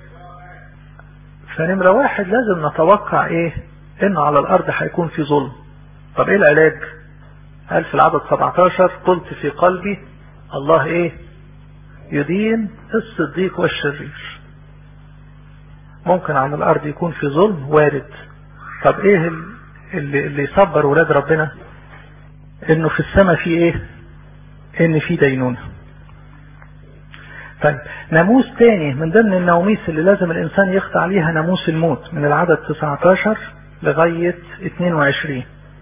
فنمرة واحد لازم نتوقع ايه انه على الارض هيكون في ظلم طب ايه العلاج قال في العدد 17 قلت في قلبي الله ايه يدين الصديق والشرير ممكن على الارض يكون في ظلم وارد طب ايه اللي, اللي يصبر ولاد ربنا انه في السماء في ايه ان في دينونه طيب ناموس تاني من ضمن النواميس اللي لازم الانسان يخضع ليها ناموس الموت من العدد 19 لغاية 22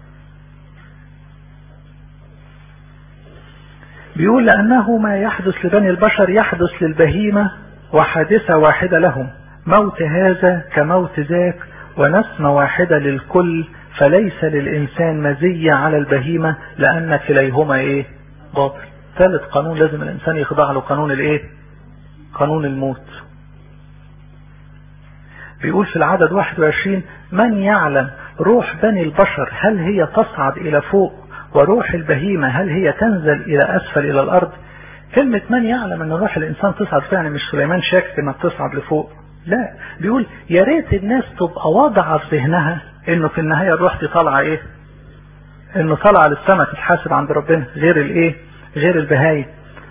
بيقول لأنه ما يحدث لبني البشر يحدث للبهيمة وحادثة واحدة لهم موت هذا كموت ذاك ونسمة واحدة للكل فليس للإنسان مزية على البهيمة لأن كليهما إيه باطل ثالث قانون لازم الإنسان يخضع له قانون الإيه قانون الموت بيقول في العدد 21 من يعلم روح بني البشر هل هي تصعد إلى فوق وروح البهيمة هل هي تنزل إلى أسفل إلى الأرض كلمة من يعلم أن روح الإنسان تصعد يعني مش سليمان شاكك أنها تصعد لفوق لا بيقول يا ريت الناس تبقى واضعة في ذهنها انه في النهاية الروح دي طالعة ايه انه طالعة للسماء تتحاسب عند ربنا غير الايه غير البهايم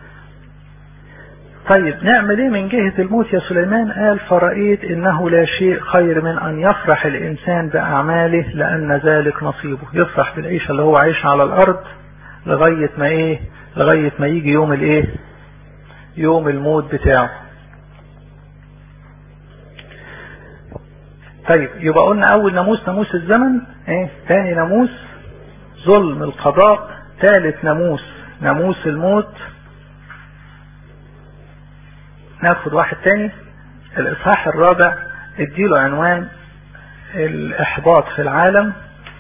طيب نعمل ايه من جهة الموت يا سليمان قال فرأيت انه لا شيء خير من ان يفرح الانسان باعماله لان ذلك نصيبه يفرح بالعيشة اللي هو عايش على الارض لغاية ما ايه لغاية ما يجي يوم الايه يوم الموت بتاعه طيب يبقى قلنا اول ناموس ناموس الزمن ايه تاني ناموس ظلم القضاء ثالث ناموس ناموس الموت ناخد واحد تاني الاصحاح الرابع اديله عنوان الاحباط في العالم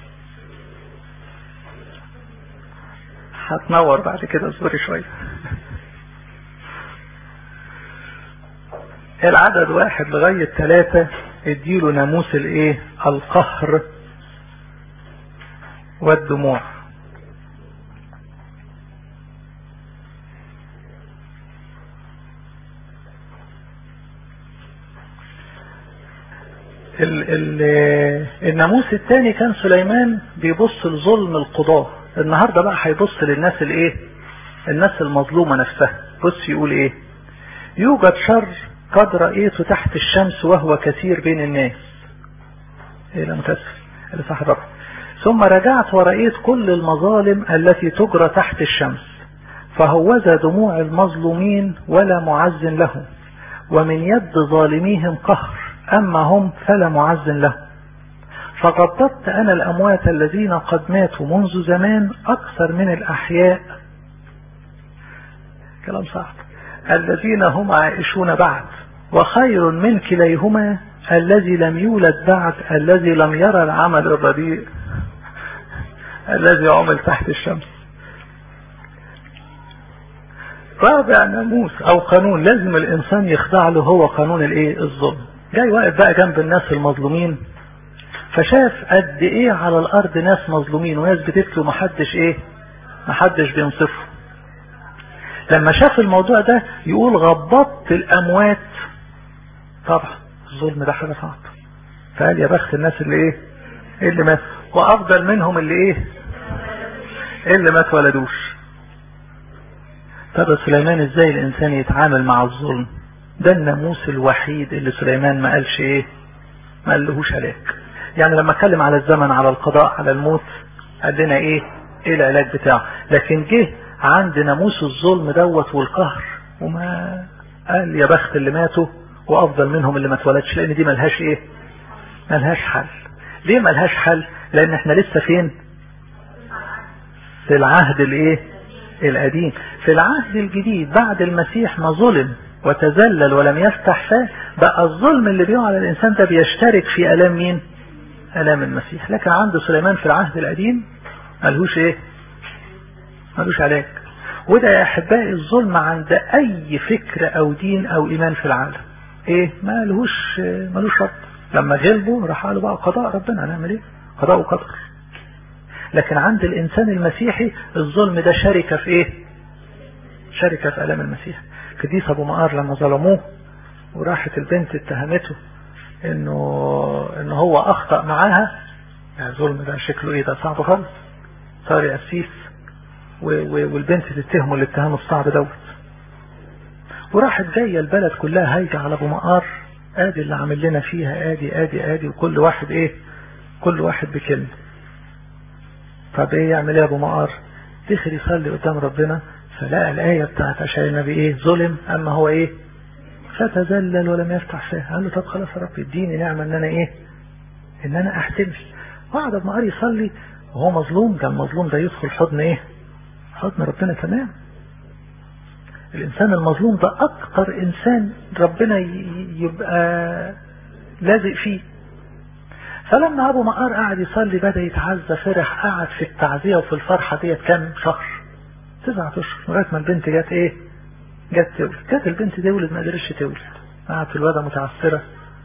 هتنور بعد كده اصبري شوية العدد واحد لغاية ثلاثة اديله ناموس الايه القهر والدموع ال ال الناموس الثاني كان سليمان بيبص لظلم القضاة النهاردة بقى هيبص للناس الايه الناس المظلومة نفسها بص يقول ايه يوجد شر قد رأيته تحت الشمس وهو كثير بين الناس ايه لا متأسف اللي صح الرب ثم رجعت ورأيت كل المظالم التي تجرى تحت الشمس فهوذا دموع المظلومين ولا معز لهم ومن يد ظالميهم قهر أما هم فلا معز لهم فغضبت أنا الأموات الذين قد ماتوا منذ زمان أكثر من الأحياء كلام صعب الذين هم عائشون بعد وخير من كليهما الذي لم يولد بعد الذي لم يرى العمل الرديء الذي عمل تحت الشمس رابع ناموس او قانون لازم الانسان يخضع له هو قانون الايه الظلم جاي واقف بقى جنب الناس المظلومين فشاف قد ايه على الارض ناس مظلومين وناس بتبكي ومحدش ايه محدش بينصفه لما شاف الموضوع ده يقول غضبت الاموات طبعا الظلم ده حاجه صعبه فقال يا بخت الناس اللي ايه اللي مات وافضل منهم اللي ايه اللي ما اتولدوش طب يا سليمان ازاي الانسان يتعامل مع الظلم ده الناموس الوحيد اللي سليمان ما قالش ايه ما قالهوش عليك يعني لما اتكلم على الزمن على القضاء على الموت قال لنا ايه ايه العلاج بتاعه لكن جه عند ناموس الظلم دوت والقهر وما قال يا بخت اللي ماتوا وافضل منهم اللي ما اتولدش لان دي ملهاش ايه ملهاش حل ليه ملهاش حل لان احنا لسه فين في العهد الايه القديم في العهد الجديد بعد المسيح ما ظلم وتذلل ولم يفتح فاه بقى الظلم اللي بيقع على الانسان ده بيشترك في الام مين الام المسيح لكن عند سليمان في العهد القديم ملهوش ايه ملوش علاج وده يا احبائي الظلم عند اي فكر او دين او ايمان في العالم ايه ملهوش ملوش رد لما غلبوا راح قالوا بقى قضاء ربنا هنعمل ايه قضاء وقدر لكن عند الانسان المسيحي الظلم ده شركة في ايه شركة في الام المسيح قديس ابو مقار لما ظلموه وراحت البنت اتهمته انه ان هو اخطأ معاها يعني الظلم ده شكله ايه ده صعب خالص صار قسيس والبنت تتهمه الاتهام الصعب دوت وراحت جايه البلد كلها هايجه على ابو مقار ادي اللي عامل لنا فيها ادي ادي ادي وكل واحد ايه كل واحد بكلمه طب ايه يعمل ايه ابو مقار دخل يصلي قدام ربنا فلقى الآية بتاعت أشعر النبي ايه ظلم اما هو ايه فتذلل ولم يفتح فاه قال له طب خلاص يا رب اديني نعمة ان انا ايه ان انا احتمل وقعد ابو مقار يصلي وهو مظلوم كان مظلوم ده يدخل حضن ايه حضن ربنا تمام الانسان المظلوم ده اكتر انسان ربنا يبقى لازق فيه فلما ابو مقار قعد يصلي بدا يتعزى فرح قعد في التعزيه وفي الفرحه ديت كام شهر تسعة اشهر لغايه ما البنت جت ايه جت تولد جت البنت تولد ما قدرتش تولد قعدت الوضع متعثره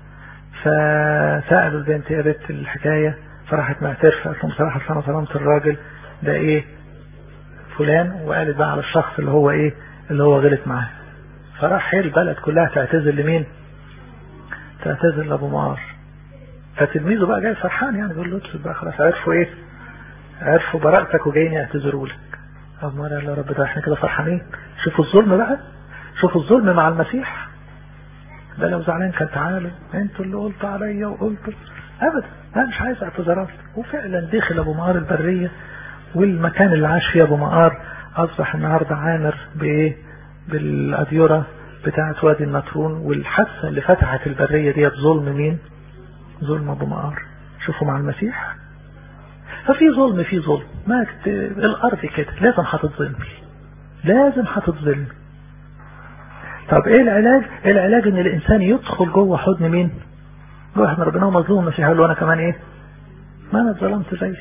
فسالوا البنت يا بنت الحكايه فراحت معترفه قالت لهم بصراحه انا ظلمت الراجل ده ايه فلان وقالت بقى على الشخص اللي هو ايه اللي هو غلط معاه فراح هي البلد كلها تعتذر لمين تعتذر لابو معار فتلميذه بقى جاي فرحان يعني بيقول له ادخل بقى خلاص عرفوا ايه عرفوا براءتك وجايين يعتذروا لك ابو معار قال يا رب ده احنا كده فرحانين شوفوا الظلم بقى شوفوا الظلم مع المسيح ده لو زعلان كان تعالوا انتوا اللي قلتوا عليا وقلتوا ابدا انا مش عايز اعتذارات وفعلا دخل ابو معار البريه والمكان اللي عاش فيه ابو مقار اصبح النهارده عامر بايه بالاديره بتاعه وادي النطرون والحادثه اللي فتحت البريه ديت ظلم مين ظلم ابو مقار شوفوا مع المسيح ففي ظلم في ظلم ما الارض كده لازم هتتظلم لازم هتتظلم طب ايه العلاج العلاج ان الانسان يدخل جوه حضن مين جوه حضن ربنا ومظلوم المسيح يقول له انا كمان ايه ما انا اتظلمت زيك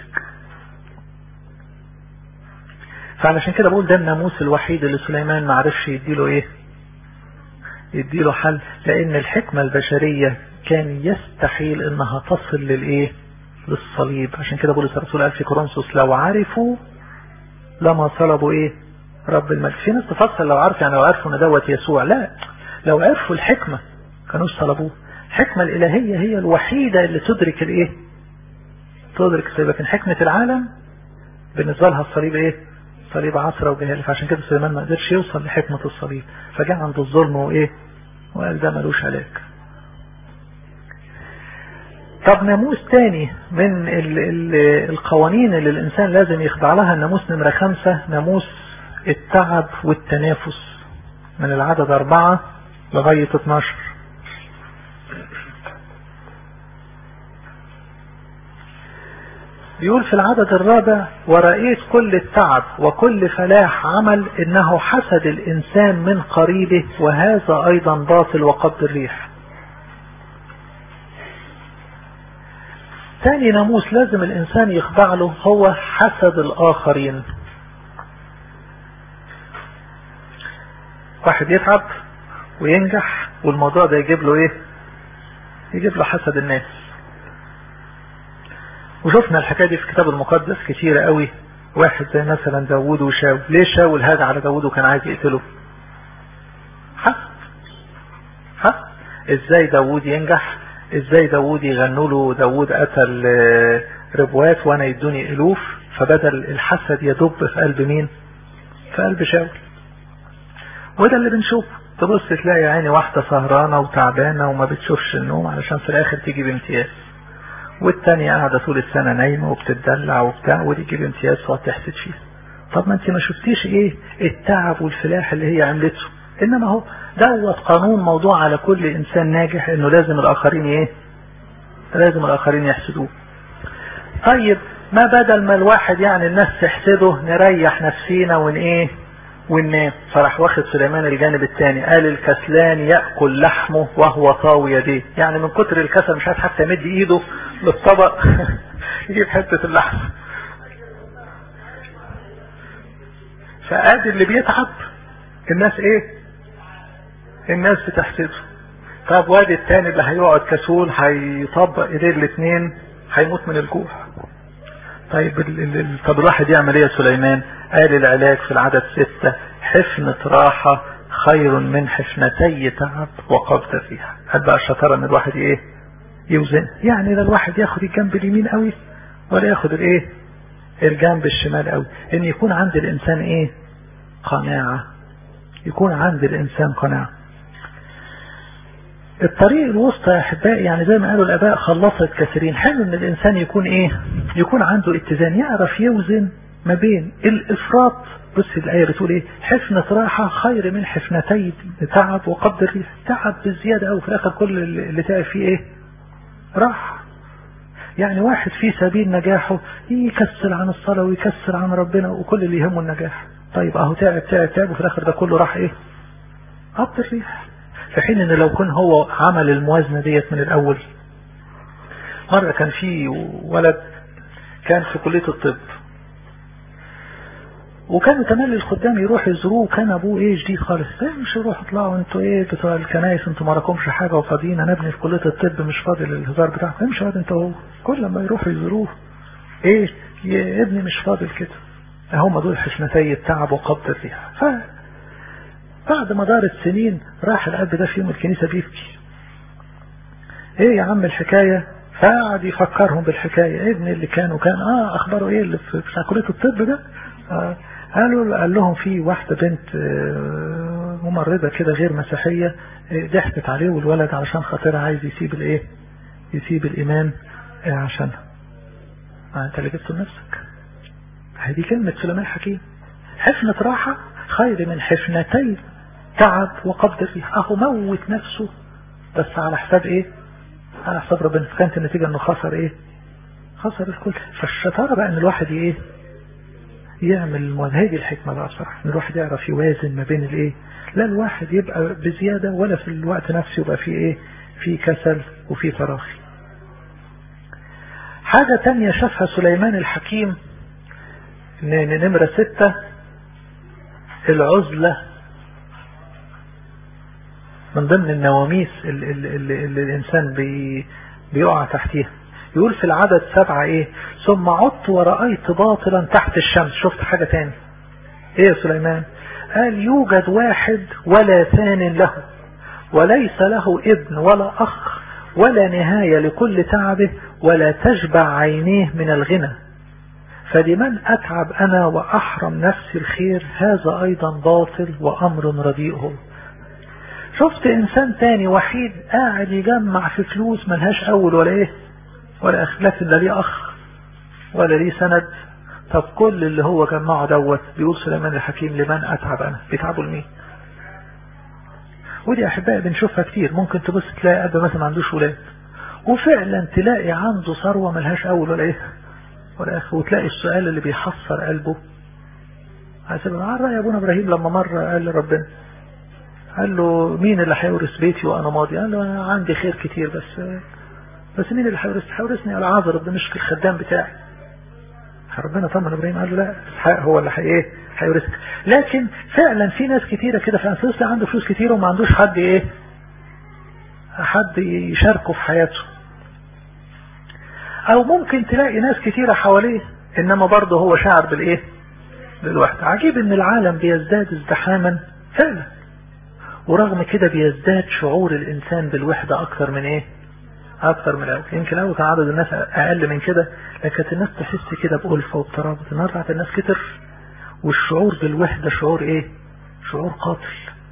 فعلشان كده بقول ده الناموس الوحيد اللي سليمان ما عرفش يديله ايه يديله حل لان الحكمة البشرية كان يستحيل انها تصل للايه للصليب عشان كده بولس الرسول قال في كورنثوس لو عرفوا لما صلبوا ايه رب المجد في ناس تفسر لو عرف يعني لو عرفوا ان دوت يسوع لا لو عرفوا الحكمة كانوش صلبوه الحكمة الالهية هي الوحيدة اللي تدرك الايه تدرك الصليب لكن حكمة العالم بالنسبة لها الصليب ايه صليب عصرة وجهالة فعشان كده سليمان ما قدرش يوصل لحكمة الصليب فجاء عند الظلم وايه وقال ده ملوش علاج طب ناموس تاني من ال ال القوانين اللي الانسان لازم يخضع لها الناموس نمرة خمسة ناموس التعب والتنافس من العدد اربعة لغاية 12 بيقول في العدد الرابع ورأيت كل التعب وكل فلاح عمل انه حسد الانسان من قريبه وهذا ايضا باطل وقبض الريح ثاني ناموس لازم الانسان يخضع له هو حسد الاخرين واحد يتعب وينجح والموضوع ده يجيب له ايه يجيب له حسد الناس وشفنا الحكاية دي في الكتاب المقدس كتيرة قوي واحد زي مثلا داوود وشاول ليه شاول هذا على داوود وكان عايز يقتله حسد حسد ازاي داوود ينجح ازاي داوود يغنوا له داوود قتل ربوات وانا يدوني الوف فبدل الحسد يدب في قلب مين في قلب شاول وده اللي بنشوفه تبص تلاقي عيني واحدة سهرانة وتعبانة وما بتشوفش النوم علشان في الآخر تيجي بامتياز والتانية قاعدة طول السنة نايمة وبتدلع وبتاع ودي تجيب امتياز تقعد تحسد فيها طب ما انت ما شفتيش ايه التعب والفلاح اللي هي عملته انما هو دوت قانون موضوع على كل انسان ناجح انه لازم الاخرين ايه لازم الاخرين يحسدوه طيب ما بدل ما الواحد يعني الناس تحسده نريح نفسينا ون ايه وننام فراح واخد سليمان الجانب الثاني قال الكسلان يأكل لحمه وهو طاوي يديه يعني من كتر الكسل مش عايز حتى يمد ايده للطبق يجيب حتة اللحم فادي اللي بيتعب الناس ايه الناس بتحسده طب وادي التاني اللي هيقعد كسول هيطبق ايديه الاثنين هيموت من الجوع طيب ال ال طب الواحد يعمل ايه يا سليمان قال العلاج في العدد ستة حفنة راحة خير من حفنتي تعب وقبض فيها قال بقى الشطارة ان الواحد ايه يوزن يعني لا الواحد ياخد الجنب اليمين قوي ولا ياخد الايه الجنب الشمال قوي ان يكون عند الانسان ايه قناعة يكون عند الانسان قناعة الطريق الوسطى يا احبائي يعني زي ما قالوا الاباء خلصت كثيرين حلو ان الانسان يكون ايه يكون عنده اتزان يعرف يوزن ما بين الافراط بص الايه بتقول ايه حفنة راحة خير من حفنتي تعب وقبض الريح تعب بالزيادة قوي في الاخر كل اللي تعب فيه ايه راح يعني واحد في سبيل نجاحه يكسل عن الصلاة ويكسل عن ربنا وكل اللي يهمه النجاح طيب اهو تعب تعب تعب وفي الاخر ده كله راح ايه قبض الريح في حين ان لو كان هو عمل الموازنة ديت من الاول مرة كان في ولد كان في كلية الطب وكانوا تملي الخدام يروح يزوروه وكان ابوه ايه جديد خالص ايه مش يروحوا اطلعوا انتوا ايه بتوع الكنايس انتوا ما راكمش حاجه وفاضيين انا ابني في كليه الطب مش فاضي للهزار بتاعكم امشي واد انت هو كل ما يروحوا يزوروه ايه يا ابني مش فاضي كده هم دول حشمتي التعب وقبض الريح ف بعد ما دارت سنين راح الاب ده في يوم الكنيسه بيبكي ايه يا عم الحكايه فقعد يفكرهم بالحكايه ابني اللي كان وكان اه اخباره ايه اللي في بتاع كليه الطب ده آه قالوا قال لهم في واحدة بنت ممرضة كده غير مسيحية ضحكت عليه والولد علشان خاطرها عايز يسيب الايه يسيب الايمان عشانها انت اللي جبته لنفسك هذه كلمة سليمان الحكيم حفنة راحة خير من حفنتين تعب وقبض الريح اهو موت نفسه بس على حساب ايه على حساب ربنا كانت النتيجة انه خسر ايه خسر الكل فالشطارة بقى ان الواحد ايه يعمل الموازنة هذه الحكمة بقى بصراحة ان الواحد يعرف يوازن ما بين الايه لا الواحد يبقى بزيادة ولا في الوقت نفسه يبقى فيه ايه في كسل وفي تراخي حاجة تانية شافها سليمان الحكيم نمرة ستة العزلة من ضمن النواميس اللي, اللي, اللي الإنسان بي بيقع تحتيها يقول في العدد سبعة ايه ثم عدت ورأيت باطلا تحت الشمس شفت حاجة تاني ايه يا سليمان قال يوجد واحد ولا ثان له وليس له ابن ولا أخ ولا نهاية لكل تعبه ولا تشبع عينيه من الغنى فلمن أتعب أنا وأحرم نفسي الخير هذا أيضا باطل وأمر رديء شفت إنسان تاني وحيد قاعد يجمع في فلوس ملهاش أول ولا إيه ولا أخ لكن لا ليه أخ ولا ليه سند طب كل اللي هو جمعه دوت بيقول سليمان الحكيم لمن أتعب أنا بيتعبوا لمين ودي أحبائي بنشوفها كتير ممكن تبص تلاقي أب مثلا ما عندوش ولاد وفعلا تلاقي عنده ثروة ملهاش أول ولا إيه ولا آخر وتلاقي السؤال اللي بيحصر قلبه حسب على رأي أبونا إبراهيم لما مرة قال لربنا قال له مين اللي هيورث بيتي وأنا ماضي قال له أنا عندي خير كتير بس بس مين اللي هيورث هيورثني العازر دمشق الخدام بتاعي ربنا طمن ابراهيم قال له لا اسحاق هو اللي ايه هيورثك لكن فعلا في ناس كتيره كده في انفسه عنده فلوس كتيره وما عندوش حد ايه حد يشاركه في حياته او ممكن تلاقي ناس كتيره حواليه انما برضه هو شاعر بالايه بالوحده عجيب ان العالم بيزداد ازدحاما فعلا ورغم كده بيزداد شعور الانسان بالوحده اكثر من ايه اكتر من الاول يمكن الاول كان عدد الناس اقل من كده لكن كانت الناس تحس كده بألفة وبترابط النهارده الناس كتر والشعور بالوحدة شعور ايه شعور قاتل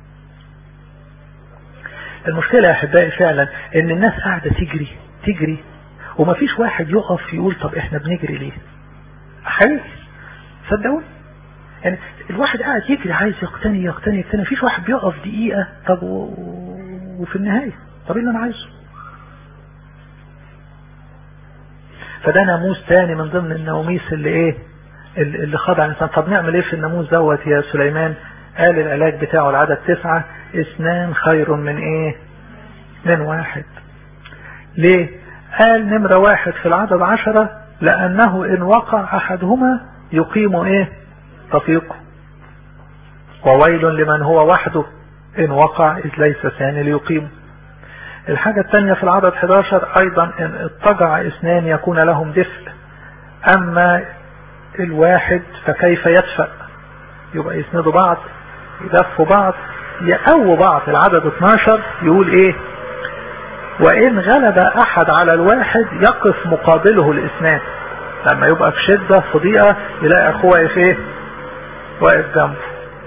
المشكلة يا احبائي فعلا ان الناس قاعدة تجري تجري ومفيش واحد يقف يقول طب احنا بنجري ليه حقيقي صدقوني يعني الواحد قاعد يجري عايز يقتني يقتني يقتني مفيش واحد بيقف دقيقة طب و... وفي النهاية طب ايه اللي انا عايزه فده ناموس تاني من ضمن النواميس اللي ايه اللي خضع الانسان طب نعمل ايه في الناموس دوت يا سليمان قال العلاج بتاعه العدد تسعة اثنان خير من ايه من واحد ليه قال نمرة واحد في العدد عشرة لانه ان وقع احدهما يقيم ايه تفيقه وويل لمن هو وحده ان وقع اذ ليس ثاني ليقيمه الحاجة الثانية في العدد 11 ايضا ان اضطجع اثنان يكون لهم دفء اما الواحد فكيف يدفأ يبقى يسندوا بعض يدفوا بعض يقووا بعض العدد 12 يقول ايه وان غلب احد على الواحد يقف مقابله الاثنان لما يبقى في شدة في ضيقة يلاقي اخوه واقف ايه واقف جنبه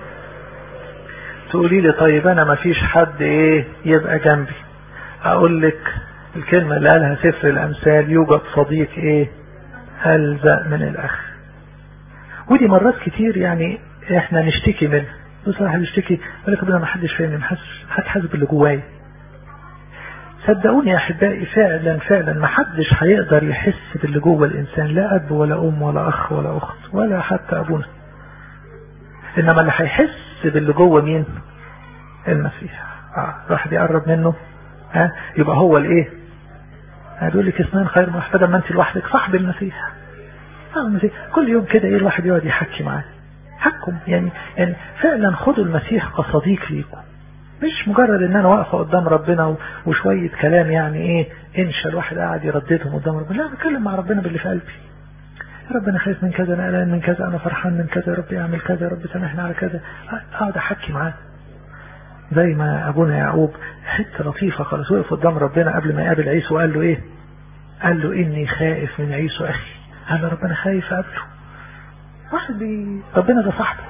تقولي لي طيب انا ما فيش حد ايه يبقى جنبي اقول لك الكلمة اللي قالها سفر الامثال يوجد صديق ايه الزق من الاخ ودي مرات كتير يعني احنا نشتكي منها بصراحة نشتكي يقول لك ربنا ما حدش فاهمني ما حدش حاسس باللي جوايا صدقوني يا احبائي فعلا فعلا ما حدش هيقدر يحس باللي جوه الانسان لا اب ولا ام ولا اخ ولا اخت ولا حتى ابونا انما اللي هيحس باللي جوه مين المسيح اه الواحد يقرب منه ها آه يبقى هو الايه هتقول لك اثنين خير محفظة ما انت لوحدك صاحب المسيح صاحب المسيح كل يوم كده ايه الواحد يقعد يحكي معاه حكم يعني يعني فعلا خدوا المسيح كصديق ليكم مش مجرد ان انا واقفه قدام ربنا وشويه كلام يعني ايه انشا الواحد قاعد يرددهم قدام ربنا لا بتكلم مع ربنا باللي في قلبي ربنا خايف من كذا انا قلقان من كذا انا فرحان من كذا يا رب اعمل كذا يا رب سامحنا على كذا اقعد احكي معاه زي ما ابونا يعقوب حته لطيفه خالص وقف قدام ربنا قبل ما يقابل عيسو وقال له ايه قال له اني خائف من عيسو اخي قال ربنا خايف قبله واحد بي ربنا ده صاحبه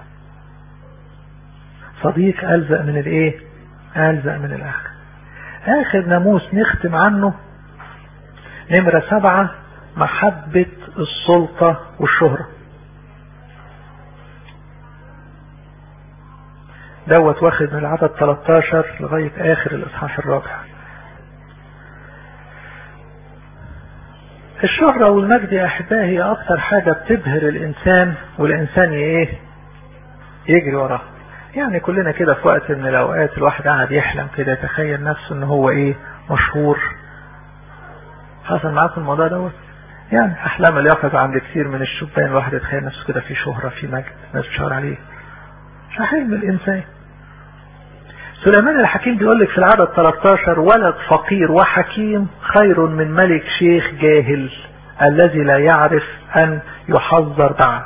صديق ألزق من الايه ألزق من الأخ آخر ناموس نختم عنه نمرة سبعة محبة السلطة والشهرة دوت واخد من العدد 13 لغاية آخر الإصحاح الرابع الشهرة والمجد يا أحبائي هي أكتر حاجة بتبهر الإنسان والإنسان إيه يجري وراها يعني كلنا كده في وقت من الأوقات الواحد قاعد يحلم كده يتخيل نفسه إن هو إيه مشهور حصل معاكم الموضوع دوت يعني أحلام اليقظة عند كثير من الشبان الواحد يتخيل نفسه كده في شهرة في مجد ناس بتشاور عليه حلم الإنسان سليمان الحكيم بيقول لك في العدد 13 ولد فقير وحكيم خير من ملك شيخ جاهل الذي لا يعرف أن يحذر بعد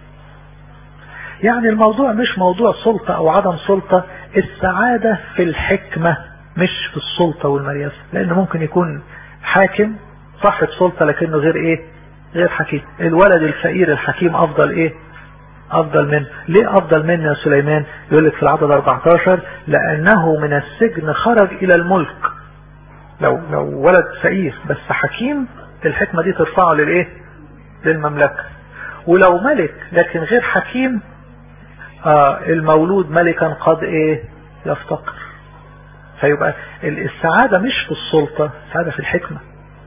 يعني الموضوع مش موضوع سلطة أو عدم سلطة السعادة في الحكمة مش في السلطة والمرياسة لأن ممكن يكون حاكم صاحب سلطة لكنه غير إيه غير حكيم الولد الفقير الحكيم أفضل إيه أفضل منه ليه أفضل منه يا سليمان يقول لك في العدد 14 لأنه من السجن خرج إلى الملك لو لو ولد فقير بس حكيم الحكمة دي ترفعه للإيه للمملكة ولو ملك لكن غير حكيم آه المولود ملكا قد إيه يفتقر فيبقى السعادة مش في السلطة السعادة في الحكمة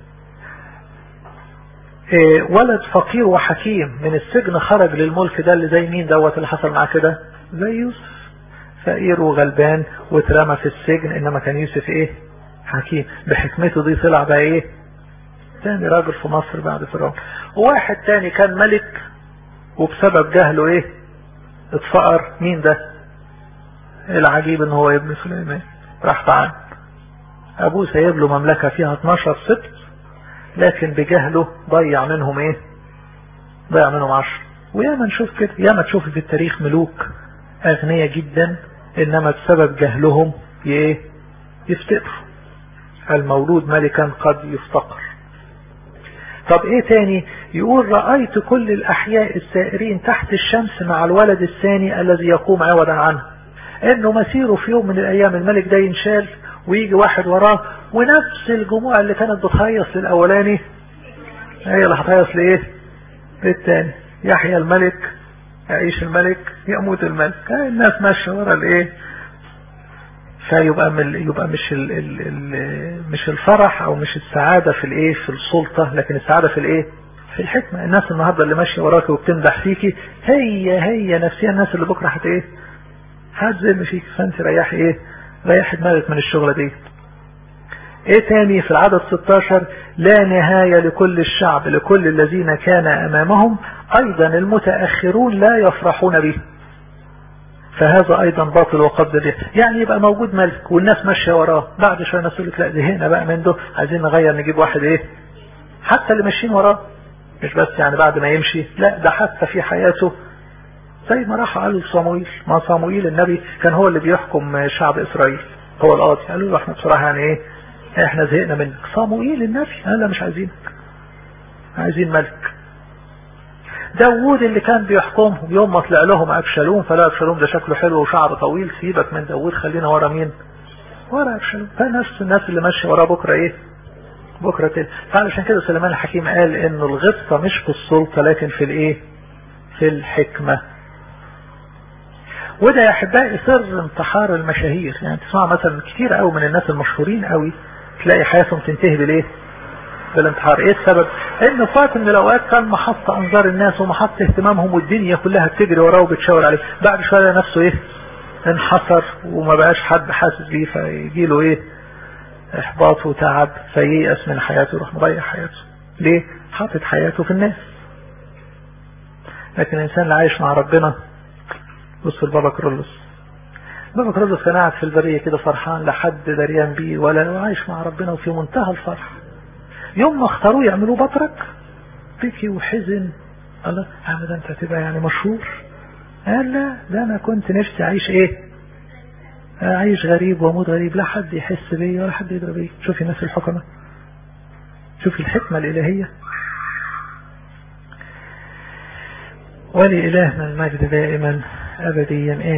إيه ولد فقير وحكيم من السجن خرج للملك ده اللي زي مين دوت اللي حصل معاه كده زي يوسف فقير وغلبان واترمى في السجن انما كان يوسف ايه حكيم بحكمته دي طلع بقى ايه تاني راجل في مصر بعد فرعون وواحد تاني كان ملك وبسبب جهله ايه اتفقر مين ده العجيب ان هو ابن سليمان راح تعال ابوه سايب له مملكة فيها 12 سبت لكن بجهله ضيع منهم ايه ضيع منهم عشر وياما نشوف كده ياما تشوف في التاريخ ملوك اغنياء جدا انما بسبب جهلهم ايه يفتقروا المولود ملكا قد يفتقر طب ايه تاني يقول رأيت كل الاحياء السائرين تحت الشمس مع الولد الثاني الذي يقوم عوضا عنه انه مسيره في يوم من الايام الملك ده ينشال ويجي واحد وراه ونفس الجموع اللي كانت بتهيص للاولاني هي اللي هتهيص لايه للتاني يحيى الملك يعيش الملك يموت الملك الناس ماشيه ورا الايه فيبقى من يبقى مش ال ال ال مش الفرح او مش السعاده في الايه في السلطه لكن السعاده في الايه في الحكمه الناس النهارده اللي ماشيه وراكي وبتمدح فيكي هي هي نفسها الناس اللي بكره هت ايه هتذم فيك فانت ريحي ايه ريحي دماغك من الشغله دي ايه تاني في العدد 16 لا نهاية لكل الشعب لكل الذين كان امامهم ايضا المتأخرون لا يفرحون به فهذا ايضا باطل وقد به يعني يبقى موجود ملك والناس ماشيه وراه بعد شويه الناس يقول لك لا زهقنا بقى من ده عايزين نغير نجيب واحد ايه حتى اللي ماشيين وراه مش بس يعني بعد ما يمشي لا ده حتى في حياته زي ما راح قال صموئيل ما صموئيل النبي كان هو اللي بيحكم شعب اسرائيل هو القاضي قالوا له احنا بصراحه يعني ايه احنا زهقنا منك صموئيل النبي قال لا مش عايزينك عايزين ملك داوود اللي كان بيحكمهم يوم ما طلع لهم ابشالوم فلا ابشالوم ده شكله حلو وشعره طويل سيبك من داوود خلينا ورا مين ورا ابشالوم فنفس الناس اللي ماشيه وراه بكره ايه بكره كده فعلشان كده سليمان الحكيم قال ان الغبطه مش في السلطه لكن في الايه في الحكمه وده يا احبائي سر انتحار المشاهير يعني تسمع مثلا كتير قوي من الناس المشهورين قوي تلاقي حياتهم تنتهي بالايه بالانتحار ايه السبب ان في وقت من الاوقات كان محط انظار الناس ومحط اهتمامهم والدنيا كلها بتجري وراه وبتشاور عليه بعد شويه نفسه ايه انحصر وما بقاش حد حاسس بيه فيجي له ايه احباط وتعب فييأس من حياته يروح مضيع حياته ليه حاطط حياته في الناس لكن الانسان اللي عايش مع ربنا بص البابا كرولوس بابا كرولوس كان قاعد في البريه كده فرحان لا حد دريان بيه ولا عايش مع ربنا وفي منتهى الفرح يوم ما اختاروه يعملوه بطرك بكي وحزن الله يا عم ده انت هتبقى يعني مشهور قال لا ده انا كنت نفسي اعيش ايه اعيش غريب واموت غريب لا حد يحس بيا ولا حد يدري بيا شوفي الناس الحكمة شوفي الحكمة الالهية ولإلهنا المجد دائما ابديا امين